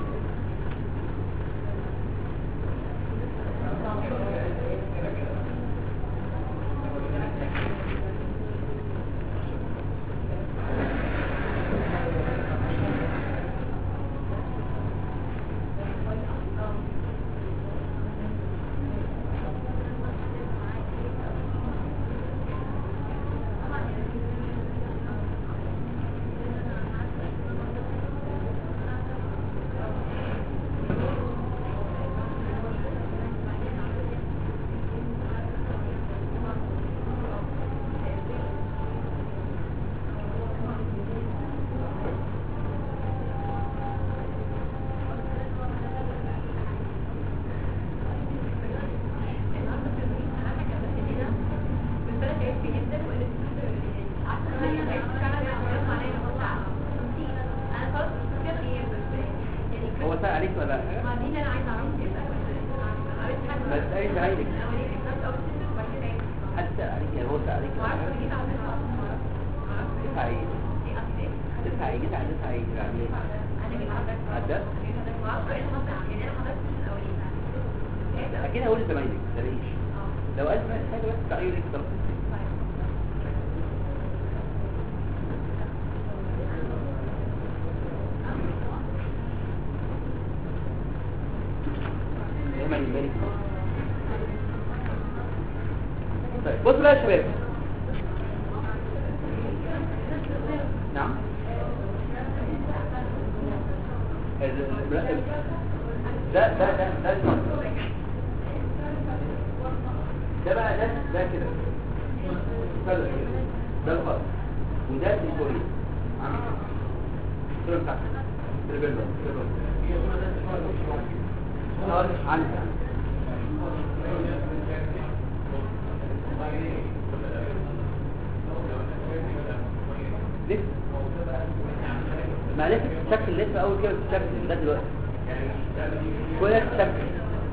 هو سأل عليك ولا لا؟ بس اي زمايلك حد سأل عليك يعني هو سأل عليك ولا لا؟ تسعة ايه؟ تسعة ايه؟ تسعة تسعة ايه؟ يعني ايه؟ عدت؟ اكيد هقول لزمايلك تلاقيش لو قال زمايلك حاجة بس تعيرك لك ضرب دايما يبارك طيب بصوا بقى يا شباب نعم ده ده ده ده الفرق. ده بقى ده ده كده فرق كده ده الفرق وده الكوريا عامل كده صورة بتاعتك تربيلا تربيلا عنك لسه ما لسه بتتشكل لسه اول كده بتتشكل ده دلوقتي كل ده بتتشكل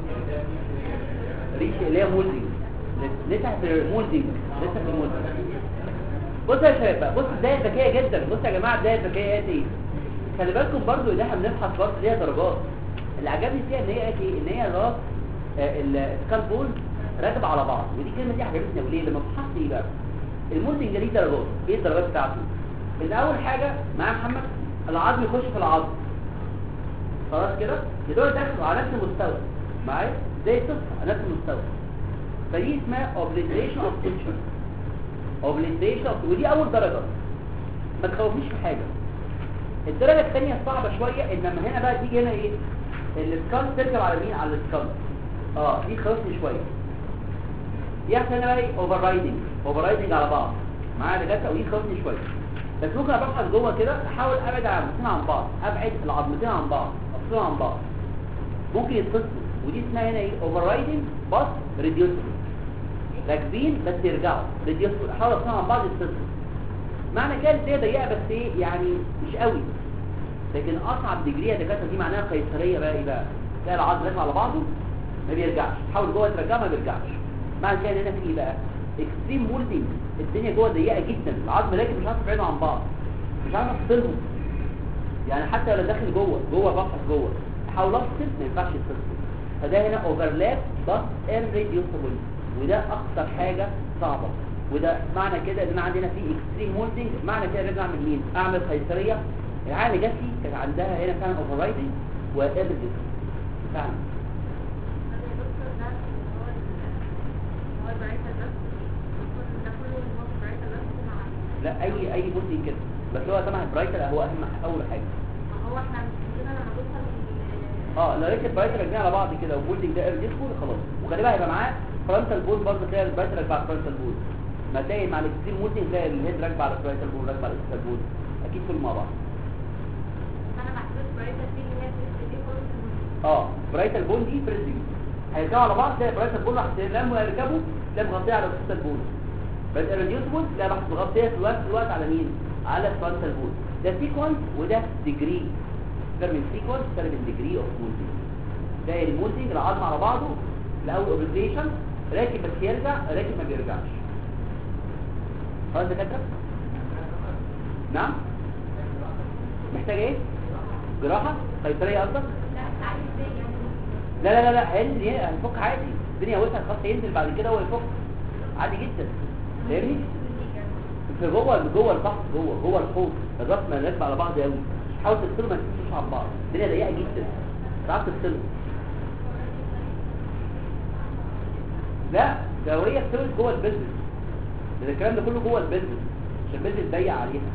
ريش اللي هي مولدنج لسه في المولدنج لسه في المولدنج بص يا شباب بقى بص بدايه ذكيه جدا بص يا جماعه بدايه ذكيه قالت ايه خلي بالكم برضو ان احنا بنبحث برضو ليها درجات اللي عجبني فيها ان هي قالت ايه ان هي راس السكالبول راكب على بعض ودي الكلمه دي عجبتني وليه لما بحثت ايه بقى المولدنج ده ليه درجات ايه الدرجات بتاعته ان اول حاجه معايا محمد العظم يخش في العظم خلاص كده يدور داخل على نفس المستوى معايا زي الطفل على نفس المستوى فدي اسمها obliteration of tension obliteration of ودي اول درجه ما تخوفنيش في حاجه الدرجه الثانيه صعبه شويه انما هنا بقى تيجي هنا ايه السكال تركب على مين على السكال اه دي خوفني شويه يحصل هنا بقى ايه اوفر رايدنج اوفر رايدنج على بعض معايا دكاتره ودي خوفني شويه بس ممكن ابحث جوه كده احاول ابعد العظمتين عن بعض ابعد العظمتين عن بعض افصلهم عن بعض ممكن يتصلوا ودي اسمها هنا ايه اوفر رايدنج بس ريديوسبل راكبين بس يرجعوا ريديوسبل احاول افصلهم عن بعض يتصلوا معنى كده ان هي ضيقه بس ايه يعني مش قوي لكن اصعب ديجري يا دكاتره دي معناها قيصريه بقى ايه بقى تلاقي العظم راكب على بعضه ما بيرجعش تحاول جوه ترجعه ما بيرجعش معنى كده ان هنا في ايه بقى اكستريم مولدنج الدنيا جوه ضيقه جدا العظم راكب مش عارف تبعده عن بعض مش عارف افصلهم يعني حتى لو داخل جوه جوه بفحص جوه احاول افصل ما ينفعش يتفصل فده هنا اوفرلاب بس irreducible وده اكتر حاجه صعبه وده معنى كده ان انا عندنا في اكستريم مولدنج معنى كده لازم اعمل مين اعمل قيصريه العيال اللي جات لي كانت عندها هنا فعلا اوفر رايدنج واريديوسبل فعلا لا اي اي مولدنج كده بس هو طبعا البرايتر هو اهم اول حاجه هو احنا مش كده لما نوصل اه لو ركب برايتر رجعنا على بعض كده والبولدنج ده ارجسكول خلاص وغالبا هيبقى معاه فرونتال بول برضه تلاقي البرايتر راكبه على الفرونتال بول ما تلاقي مع الاكستريم مولدنج تلاقي الهيد راكبه على الفرونتال بول راكبه على الاكستريم بول اكيد كلهم مع بعض انا محسوس برايتر دي اللي هي بتبقى دي خالص اه برايتال بول دي بريزنج هيرجعوا على بعض تلاقي برايتال بول راح تلم ويركبوا تلاقي مغطيه على الفرونتال بول بس الريديوسبل لا راح مغطيه في الوقت في الوقت على مين على الفرونتال بول ده سيكونس وده ديجري فرق من سيكونس فرق من ديجري اوف مولدنج ده المولدنج العظم على بعضه الاول اوبريشن راكب بس يرجع راكب ما بيرجعش خلاص يا دكاتره نعم محتاج ايه جراحه قيصريه قصدك لا عايز ازاي يعني لا لا لا لا هينزل يه- هيفك عادي الدنيا وسعت خلاص هينزل بعد كده هو يفك عادي جدا فاهمني في جوه جوه البحر جوه جوه الحوض الراس ما راكبه على بعض قوي حاول تفصلوا ما تمشوش على بعض الدنيا ضيقه جدا تعرف تفصلوا لا ده هي بتولد جوه البيزنس ده الكلام ده كله جوه البيزنس عشان البيزنس ضيق عليها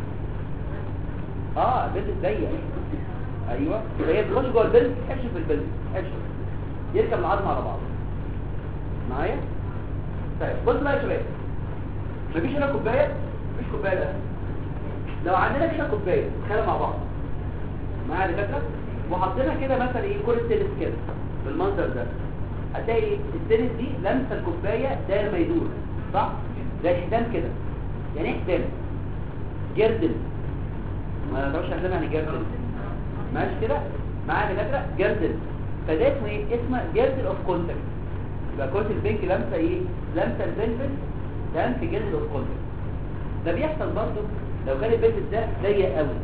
اه البيزنس ضيق ايوه هي تخش جوه البيزنس تحش في البيزنس تحش يركب العظم على بعض معايا طيب بص بقى يا شباب مفيش هنا كوبايه مفيش كوبايه ده لو عندنا كده كوبايه تخيلوا مع بعض معايا يا دكاتره وحطينا كده مثلا ايه كره تنس كده بالمنظر ده هتلاقي ايه التنس دي لمسه الكوبايه داير ما يدور صح زي حزام كده يعني ايه حزام جردل ما تعرفش حزام يعني جردل ماشي كده معايا يا دكاتره جردل فده اسمه ايه اسمه جردل اوف كونتاكت يبقى كره البنك لمسه ايه لمسه البلبل تمام في جلد اوف كونتاكت ده بيحصل برضه لو كان البلبل ده ضيق قوي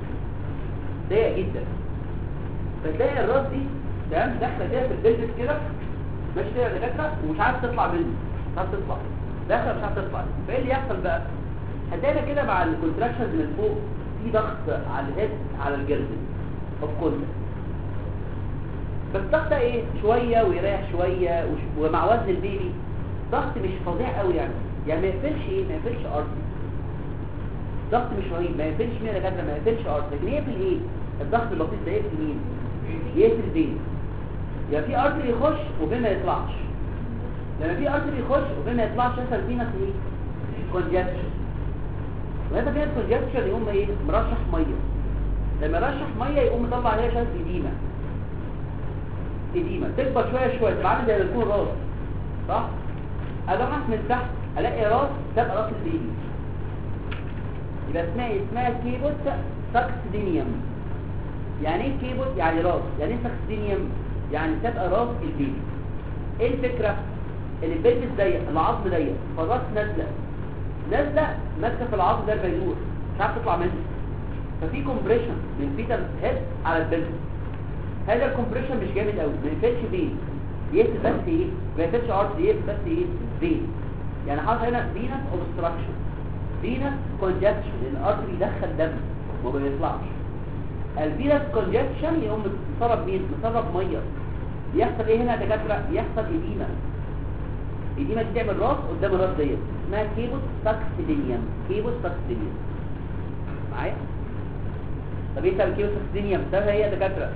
ضيق جدا فتلاقي الراس دي تمام داخله كده في البلبل كده ماشي كده يا دكاتره ومش عارف تطلع منه مش عارف تطلع داخله مش عارف تطلع فايه اللي يحصل بقى هتلاقينا كده مع الكونتراكشنز من فوق في ضغط على الهيد على الجلد اوف كونتاكت بس الضغط ده ايه شويه ويريح شويه وش... ومع وزن البيبي ضغط مش فظيع قوي يعني يعني ما يقفلش ايه ما يقفلش ارضي ضغط مش رهيب ما يقفلش مين يا دكاتره ما يقفلش ارضي لكن يقفل ايه الضغط البسيط ده يقفل مين يقفل بين يعني في ارتري يخش وبين ما يطلعش لما في ارتري يخش وبين ما يطلعش يحصل فينا ايه كونجكشن وهذا فينا كونجكشن يقوم ايه مرشح ميه لما يرشح ميه يقوم مطلع عليها شويه اديمه اديمه تكبر شويه شويه تبقى عامل زي ما يكون راس صح ابحث من تحت الاقي راس تبقى راس البيبي يبقى اسمها إيه؟ اسمها كيبوت ساكسدينيوم يعني ايه كيبوت يعني راس يعني ايه ساكسدينيوم يعني تبقى راس البيبي ايه الفكره ان البيبي ضيق العظم ضيق فالراس نازله نازله ماسكه في العظم ده البيدور مش عارف تطلع منه ففي كومبريشن من فيتال هيد على البلد هذا الكومبريشن مش جامد قوي ما يقفلش بين يقفل بس ايه ما يقفلش ارض يقفل بس ايه بين يعني حاطط هنا فينس اوبستراكشن فينس كونجكشن لان الارض بيدخل دم وما بيطلعش الفينس كونجكشن يقوم مسرب مين مسرب ميه يحصل ايه هنا يا دكاتره يحصل اديمه اديمه دي تعمل راس قدام الراس ديت اسمها كيبوس ساكسيدينيوم كيبوس ساكسيدينيوم معايا طب ايه سبب كيبوس ساكسيدينيوم سببها ايه يا دكاتره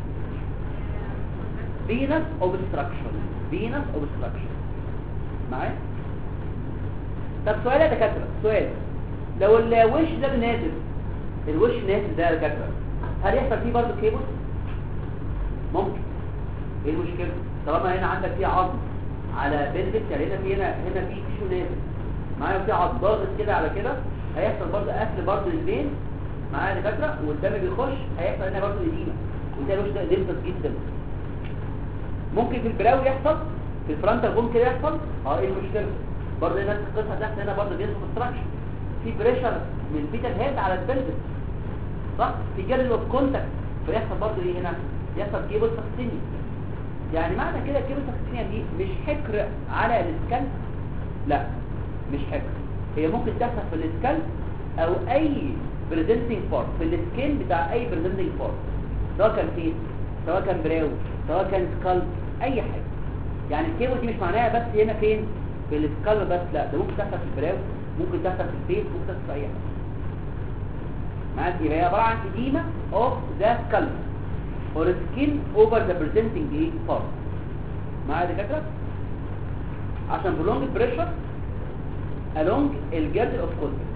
فينس اوبستراكشن فينس اوبستراكشن معايا طب سؤال يا دكاتره سؤال لو الوش ده نازل الوش نازل ده يا دكاتره هل يحصل فيه برضه كيبوس ممكن ايه المشكله طالما هنا عندك فيه عظم على بلبس يعني هنا في هنا هنا في تيشو نازل معايا في عظم ضاغط كده على كده هيحصل برضه قفل برضه للبين معايا يا دكاتره والدم بيخش هيحصل هنا برضه اديمه وده الوش ده ديمتس جدا ممكن في البراو يحصل في الفرونتال بون كده يحصل اه ايه المشكله برضه نفس القصه تحت هنا برضه بيحصل كونستراكشن في بريشر من الفيتال هيد على البلبس صح في جري اوف كونتاكت فيحصل برضه ايه هنا يحصل كيبل سكسينيا يعني معنى كده كيبل سكسينيا دي مش حكر على السكن لا مش حكر هي ممكن تحصل في السكن او اي بريزنتنج بارت في السكين بتاع اي بريزنتنج بارت سواء كان فيس سواء كان براو سواء كان سكالب اي حاجه يعني الكيبل دي مش معناها بس هنا فين في السكالب بس لا ده ممكن تحصل في البراو ممكن تحصل في الفيس ممكن تحصل في اي حاجه معاك يبقى هي عباره عن edema of the skull or skin over the presenting ايه part معايا يا دكاتره عشان prolonged pressure along الجردل of contact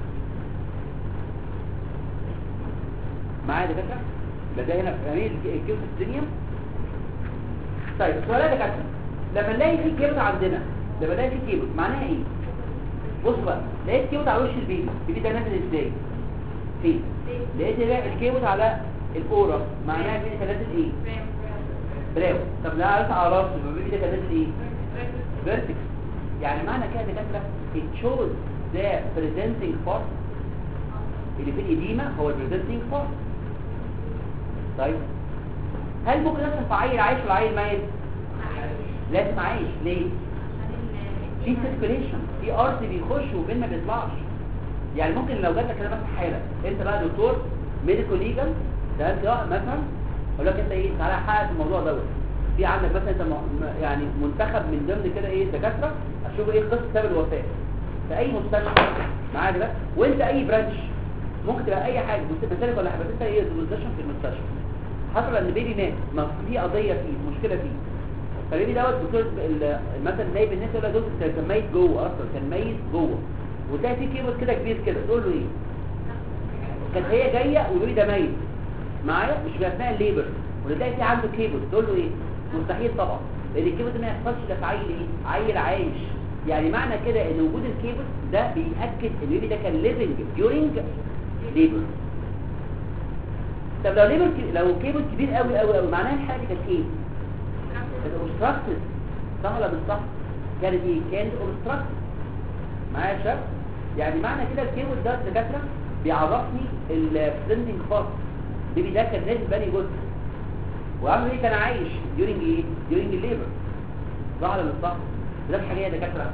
معايا يا دكاتره يبقى ده هنا فاهمين الكيوس الدنيا طيب السؤال يا دكاتره لما نلاقي في كيوس عندنا ده بدأ في كيبوت معناها ايه بص بقى لقيت كيبوت على وش البيبي البيبي ده نازل ازاي فين لقيت بقى الكيبوت على الاورا معناها البيبي كان نازل ايه براو طب لا عارف على راسه يبقى البيبي ده كان نازل ايه فيرتكس يعني معنى كده يا دكاتره it shows the presenting part اللي في الإديمة هو presenting part طيب هل ممكن يحصل في عيل عايش ولا عيل ميت لازم عايش ليه في سيركيليشن في ارض بيخش وبين ما بيطلعش يعني ممكن لو جات لك كده مثلا حاله انت بقى دكتور ميديكو ليجال تمام كده مثلا اقول لك انت ايه تعالى حقق الموضوع دوت في عندك مثلا انت م- يعني منتخب من ضمن كده ايه دكاتره اشوف ايه قصه سبب الوفاه في اي مستشفى معايا دلوقتي وانت اي برانش ممكن تبقى اي حاجه مسالك ولا حاجه بس انت ايه دوزيشن في المستشفى حصل ان بيبي مات ما في قضيه فيه مشكله فيه فالبيبي دوت دكتور ال- مثلا نايب الناس يقول لك دكتور ده كان ميت جوه اصلا كان ميت جوه وتلاقي في كيبل كده كبير كده تقول له ايه كانت هي جايه والبيبي ده ميت معايا مش في اثناء الليبر وتلاقي في عنده كيبل تقول له ايه مستحيل طبعا لان الكيبل ده ما يحصلش ده في عيل ايه عيل عايش يعني معنى كده ان وجود الكيبل ده بيأكد ان البيبي ده كان ليفنج during ليبر طب لو ليبر ك- لو كيبل كبير قوي قوي قوي معناها الحاله دي كانت ايه كانت اوبستراكتد صح ولا مش صح كانت ايه كانت اوبستراكتد معايا يا شباب يعني معنى كده الكيبل ده الدكاتره بيعرفني البريزنتنج بارت البيبي ده كان نازل بني جزء وعامل ايه كان عايش during ايه during الليبر صح ولا مش صح ده في حاجه يا دكاتره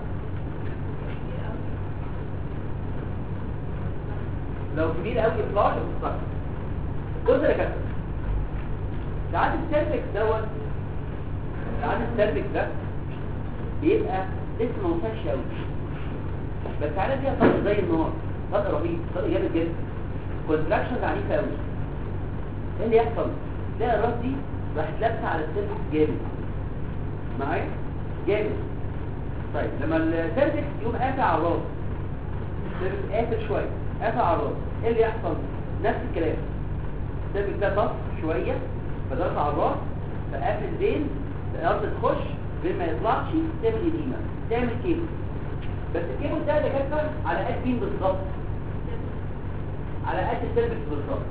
لو كبير قوي اطلاق اوبستراكتد بص يا دكاتره ساعات السيرفكس دوت ساعات السيرفكس ده بيبقى لسه ما وصلش قوي بس عارف فيها طلق زي النار طلق رهيب طلق جامد جدا كونتراكشنز عنيفه قوي ايه اللي يحصل تلاقي الراس دي راحت لابسه على السيرفكس جامد معايا جامد طيب لما السيرفكس يقوم قافل على الراس السيرفكس قافل شويه قافل على الراس ايه اللي يحصل نفس الكلام السيرفكس ده طف شويه فضغط على الراس فقافل زين الارض تخش بين ما يطلعش تعمل اديمه تعمل كيبل بس الكيبل ده اللي كان على قد مين بالظبط على قد السيرفكس بالظبط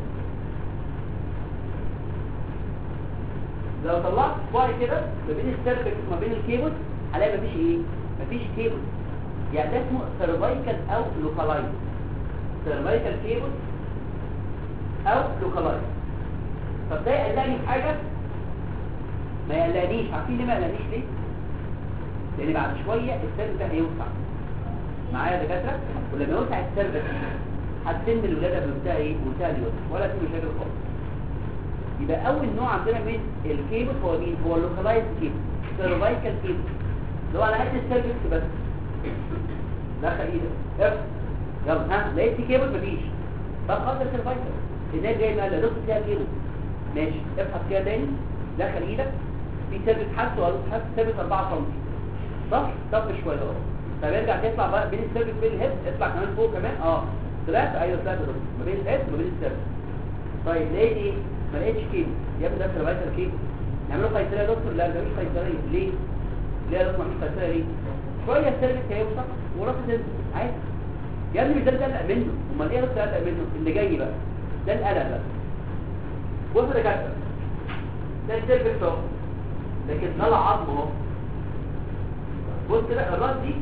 لو طلعت صباعي كده ما بين السيرفكس وما بين الكيبل هلاقي مفيش ايه مفيش كيبل يعني ده اسمه سيرفايكال او لوكالايز سيرفايكال كيبل او لوكالايز طب ده يقلقني في حاجه ما يقلقنيش عارفين ليه ما يقلقنيش ليه لان بعد شويه السيرفكس ده هيوسع معايا يا دكاتره ولما يوسع السيرفكس هتتم الولاده بمنتهى ايه منتهى اليسر ولا في مشاكل خالص يبقى اول نوع عندنا من الكيبل هو مين هو اللوكالايز كيبل سيرفايكال كيبل اللي هو على قد السيرفكس بس دخل ايدك افتح يلا ها لقيت في كيبل مفيش طب خلاص السيرفايكال الناس جاي قال لك فيها كيبل ماشي ابحث كده تاني دخل ايدك في سيرفكس حاسه ولا حاسه سيرفكس 4 سم صح طب شويه اهو طب ارجع تطلع بقى بين السيرفكس وبين الهيد اطلع كمان فوق كمان اه ثلاثه ايوه ثلاثه دول ما بين الهيد وما بين السيرفكس طيب لقيت ايه ما لقيتش كيبل يا ابني ده سيرفايكال كيبل نعمله قيصريه يا دكتور لا ده مش قيصريه ليه ليه يا دكتور مش قيصريه ليه شويه السيرفكس هيوسع وراسه تنزل عادي يا ابني مش ده اللي قلق منه امال ايه اللي قلق منه اللي جاي بقى ده القلق بقى بص يا دكاتره ده السيرفكس اهو لكن طلع عظم اهو بص كده الراس دي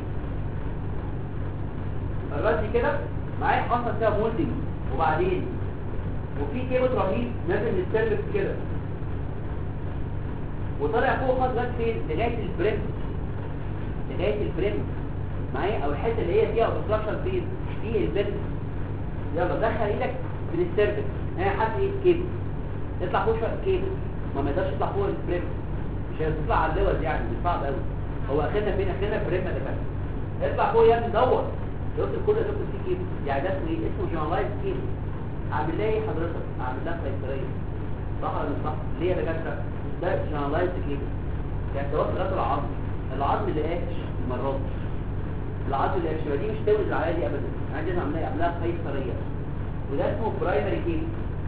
الراس دي كده معايا حصل فيها مولدنج وبعدين وفي كيبل رهيب نازل من السيرفكس كده وطالع فوق خالص لغايه فين لغايه البريم لغايه البريم معايا او الحته اللي هي فيها اوبستراكشن فين في البريم يلا دخل ايدك من السيرفكس ها حد ايه كيبل يطلع فوق شويه كيبل ما ما يقدرش يطلع فوق البريم مش هيطلع على اللوز يعني مش صعب قوي هو اخرنا فين اخرنا بريم ده كده اطلع فوق يا ابني دور دكتور كل دكتور فيه كيبل يعني ده اسمه ايه اسمه جنرالايز كيبل اعمل لها ايه حضرتك اعمل لها قيصريه صح ولا مش صح ليه يا دكاتره ده جنرالايز كيبل يعني توصل لغايه العظم العظم اللي قافش المرات العظم اللي قافش دي مش تولد العيال دي ابدا عندنا عمليه عملها قيصريه وده اسمه برايمري كيبل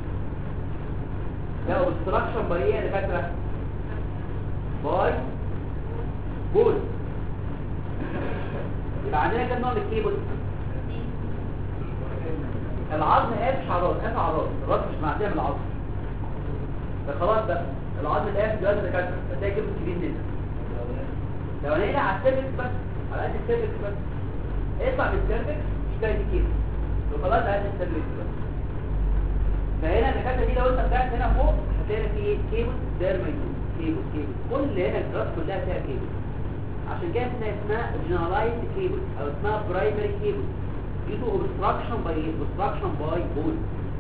ده اوبستراكشن باي ايه يا دكاتره باي بول يبقى عندنا كام نوع من الكيبل العظم قافش على الراس قافش على الراس الراس مش معديه من العظم فخلاص بقى العظم القافش دلوقتي دكاتره فتلاقي كيبل كبير جدا لو انا على السيرفكس بس على قد السيرفكس بس اطلع من السيرفكس اشتري دي كيبل وخلاص على قد السيرفكس بس فهنا الدكاتره دي لو انت طلعت هنا فوق هتلاقي في ايه كيبل ديرمايتوم كيبل كيبل كل هنا الجراس كلها فيها كيبل عشان كده اسمها اسمها جنرالايزد كيبل او اسمها برايمري كيبل due to obstruction by obstruction by bone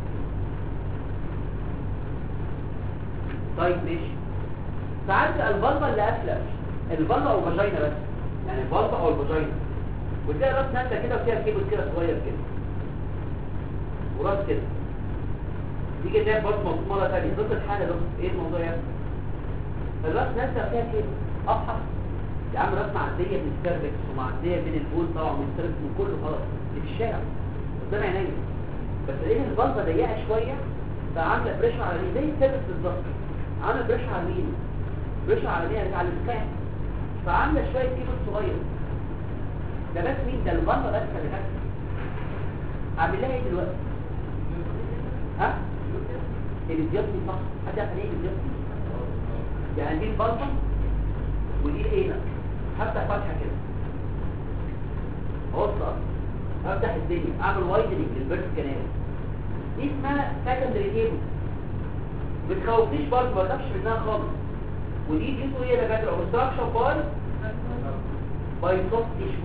طيب ماشي ساعات البلطة اللي قافلة البلطة او فاجينا بس يعني البلطة او الفاجينا وتلاقي راس نازله كده وفيها كيبل كده صغير كده وراس كده تيجي تلاقي برضه موضوع مرة ثانية ضد الحالة ده ايه الموضوع يا الراس نازله فيها كيبل ابحث يا عم راس معدية من السيرفكس ومعدية من البول طبعا من السيرفكس من كله خلاص اللي في الشارع قدام عينيا بس لقيت البلطه ضيقه شويه فعامله بريشر على اليمين زي السيرفكس بالظبط عامله بريشر على اليمين بريشر على اليمين على الاسكان فعامله شويه كيبل صغير ده بس مين ده البلطه بس اللي كانت اعمل لها ايه دلوقتي ها الديوبسي صح حد يعرف ايه الديوبسي يعني دي البلطه ودي العينه هفتح فتحه كده اوصل افتح الدنيا اعمل وايدنج للبيرث كانال دي اسمها سكندري تيبل ما تخوفنيش برضه ما تخافش منها خالص ودي دي اسمه ايه يا دكاتره اوبستراكشن باي باي سوفت تيشو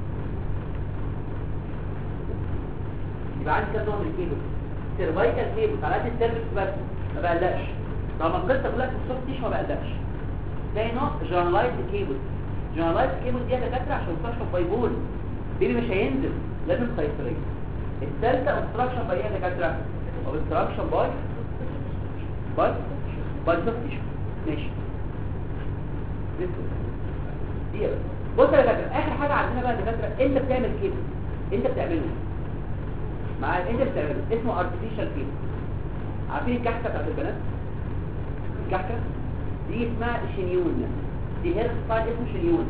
يبقى عندي كام نوع من الكيبل سيرفايكال كيبل على قد السيرفكس بس ما بقلقش طالما القصه كلها في السوفت تيشو ما بقلقش تاني نوع جنرالايزد كيبل جنرالايزد كيبل دي يا دكاتره عشان اوبستراكشن باي بول بيبي مش هينزل لازم قيصريه الثالثه اوبستراكشن باي ايه يا دكاتره اوبستراكشن باي باي باي سوفت تيشو ماشي دي بس. بص يا دكاتره اخر حاجه عندنا بقى يا دكاتره انت بتعمل كيبل انت بتعمله مع انت بتعمله اسمه ارتفيشال كيبل عارفين الكحكه بتاعت البنات الكحكه دي اسمها شنيون دي هير ستايل اسمه شنيون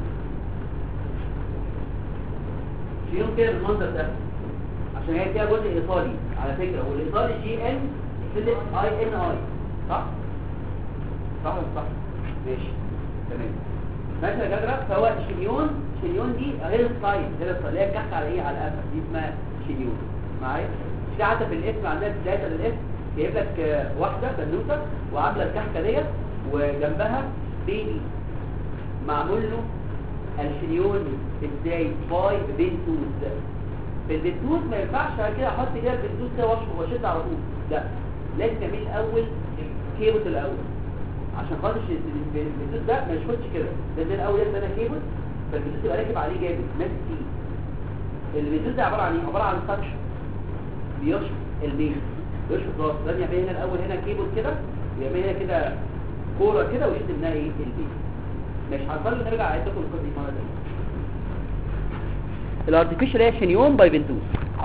شنيون كده بالمنظر ده عشان هي فيها جزء ايطالي على فكره والايطالي جي ان فيلت اي ان اي صح صح ولا صح ماشي تمام ماشي يا جدع فهو شنيون شنيون دي هير ستايل هير ستايل اللي هي الكحكه على ايه على القفا دي اسمها شنيون معايا في حتى في الاسم عندنا بدايه الاسم جايب لك آه، واحده بنوته وعامله الكحكه ديت وجنبها بيبي معمول له الشنيون ازاي باي بنتوز في البنتوز ما ينفعش على كده احط كده البنتوز كده واشفط واشد على طول لا لازم تعمل الاول كيبل الاول عشان خاطر الش- البنتوز ده ما يشفطش كده لازم الاول يبقى انا كيبل فالبنتوز يبقى راكب عليه جامد ماسك فيه البنتوز ده عباره عن ايه عباره عن سكشن بيشفط البيت بيشفط راس لازم يعمل هنا الاول هنا كيبل كده ويعمل هنا كده كوره كده ويشد منها ايه البيت مش هنضل نرجع عايز تاكل القصه دي مره ثانيه الارتفيشال هي شنيون باي بنتوز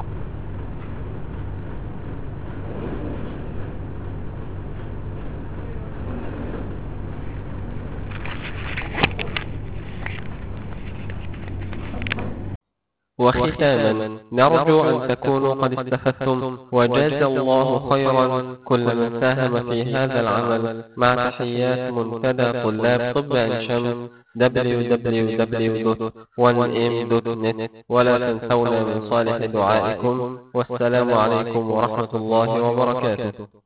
وختاما نرجو أن تكونوا قد استفدتم وجاز الله خيرا كل من ساهم في هذا العمل مع تحيات منتدى طلاب طب عين شمس www.1m.net ولا تنسونا من صالح دعائكم والسلام عليكم ورحمة الله وبركاته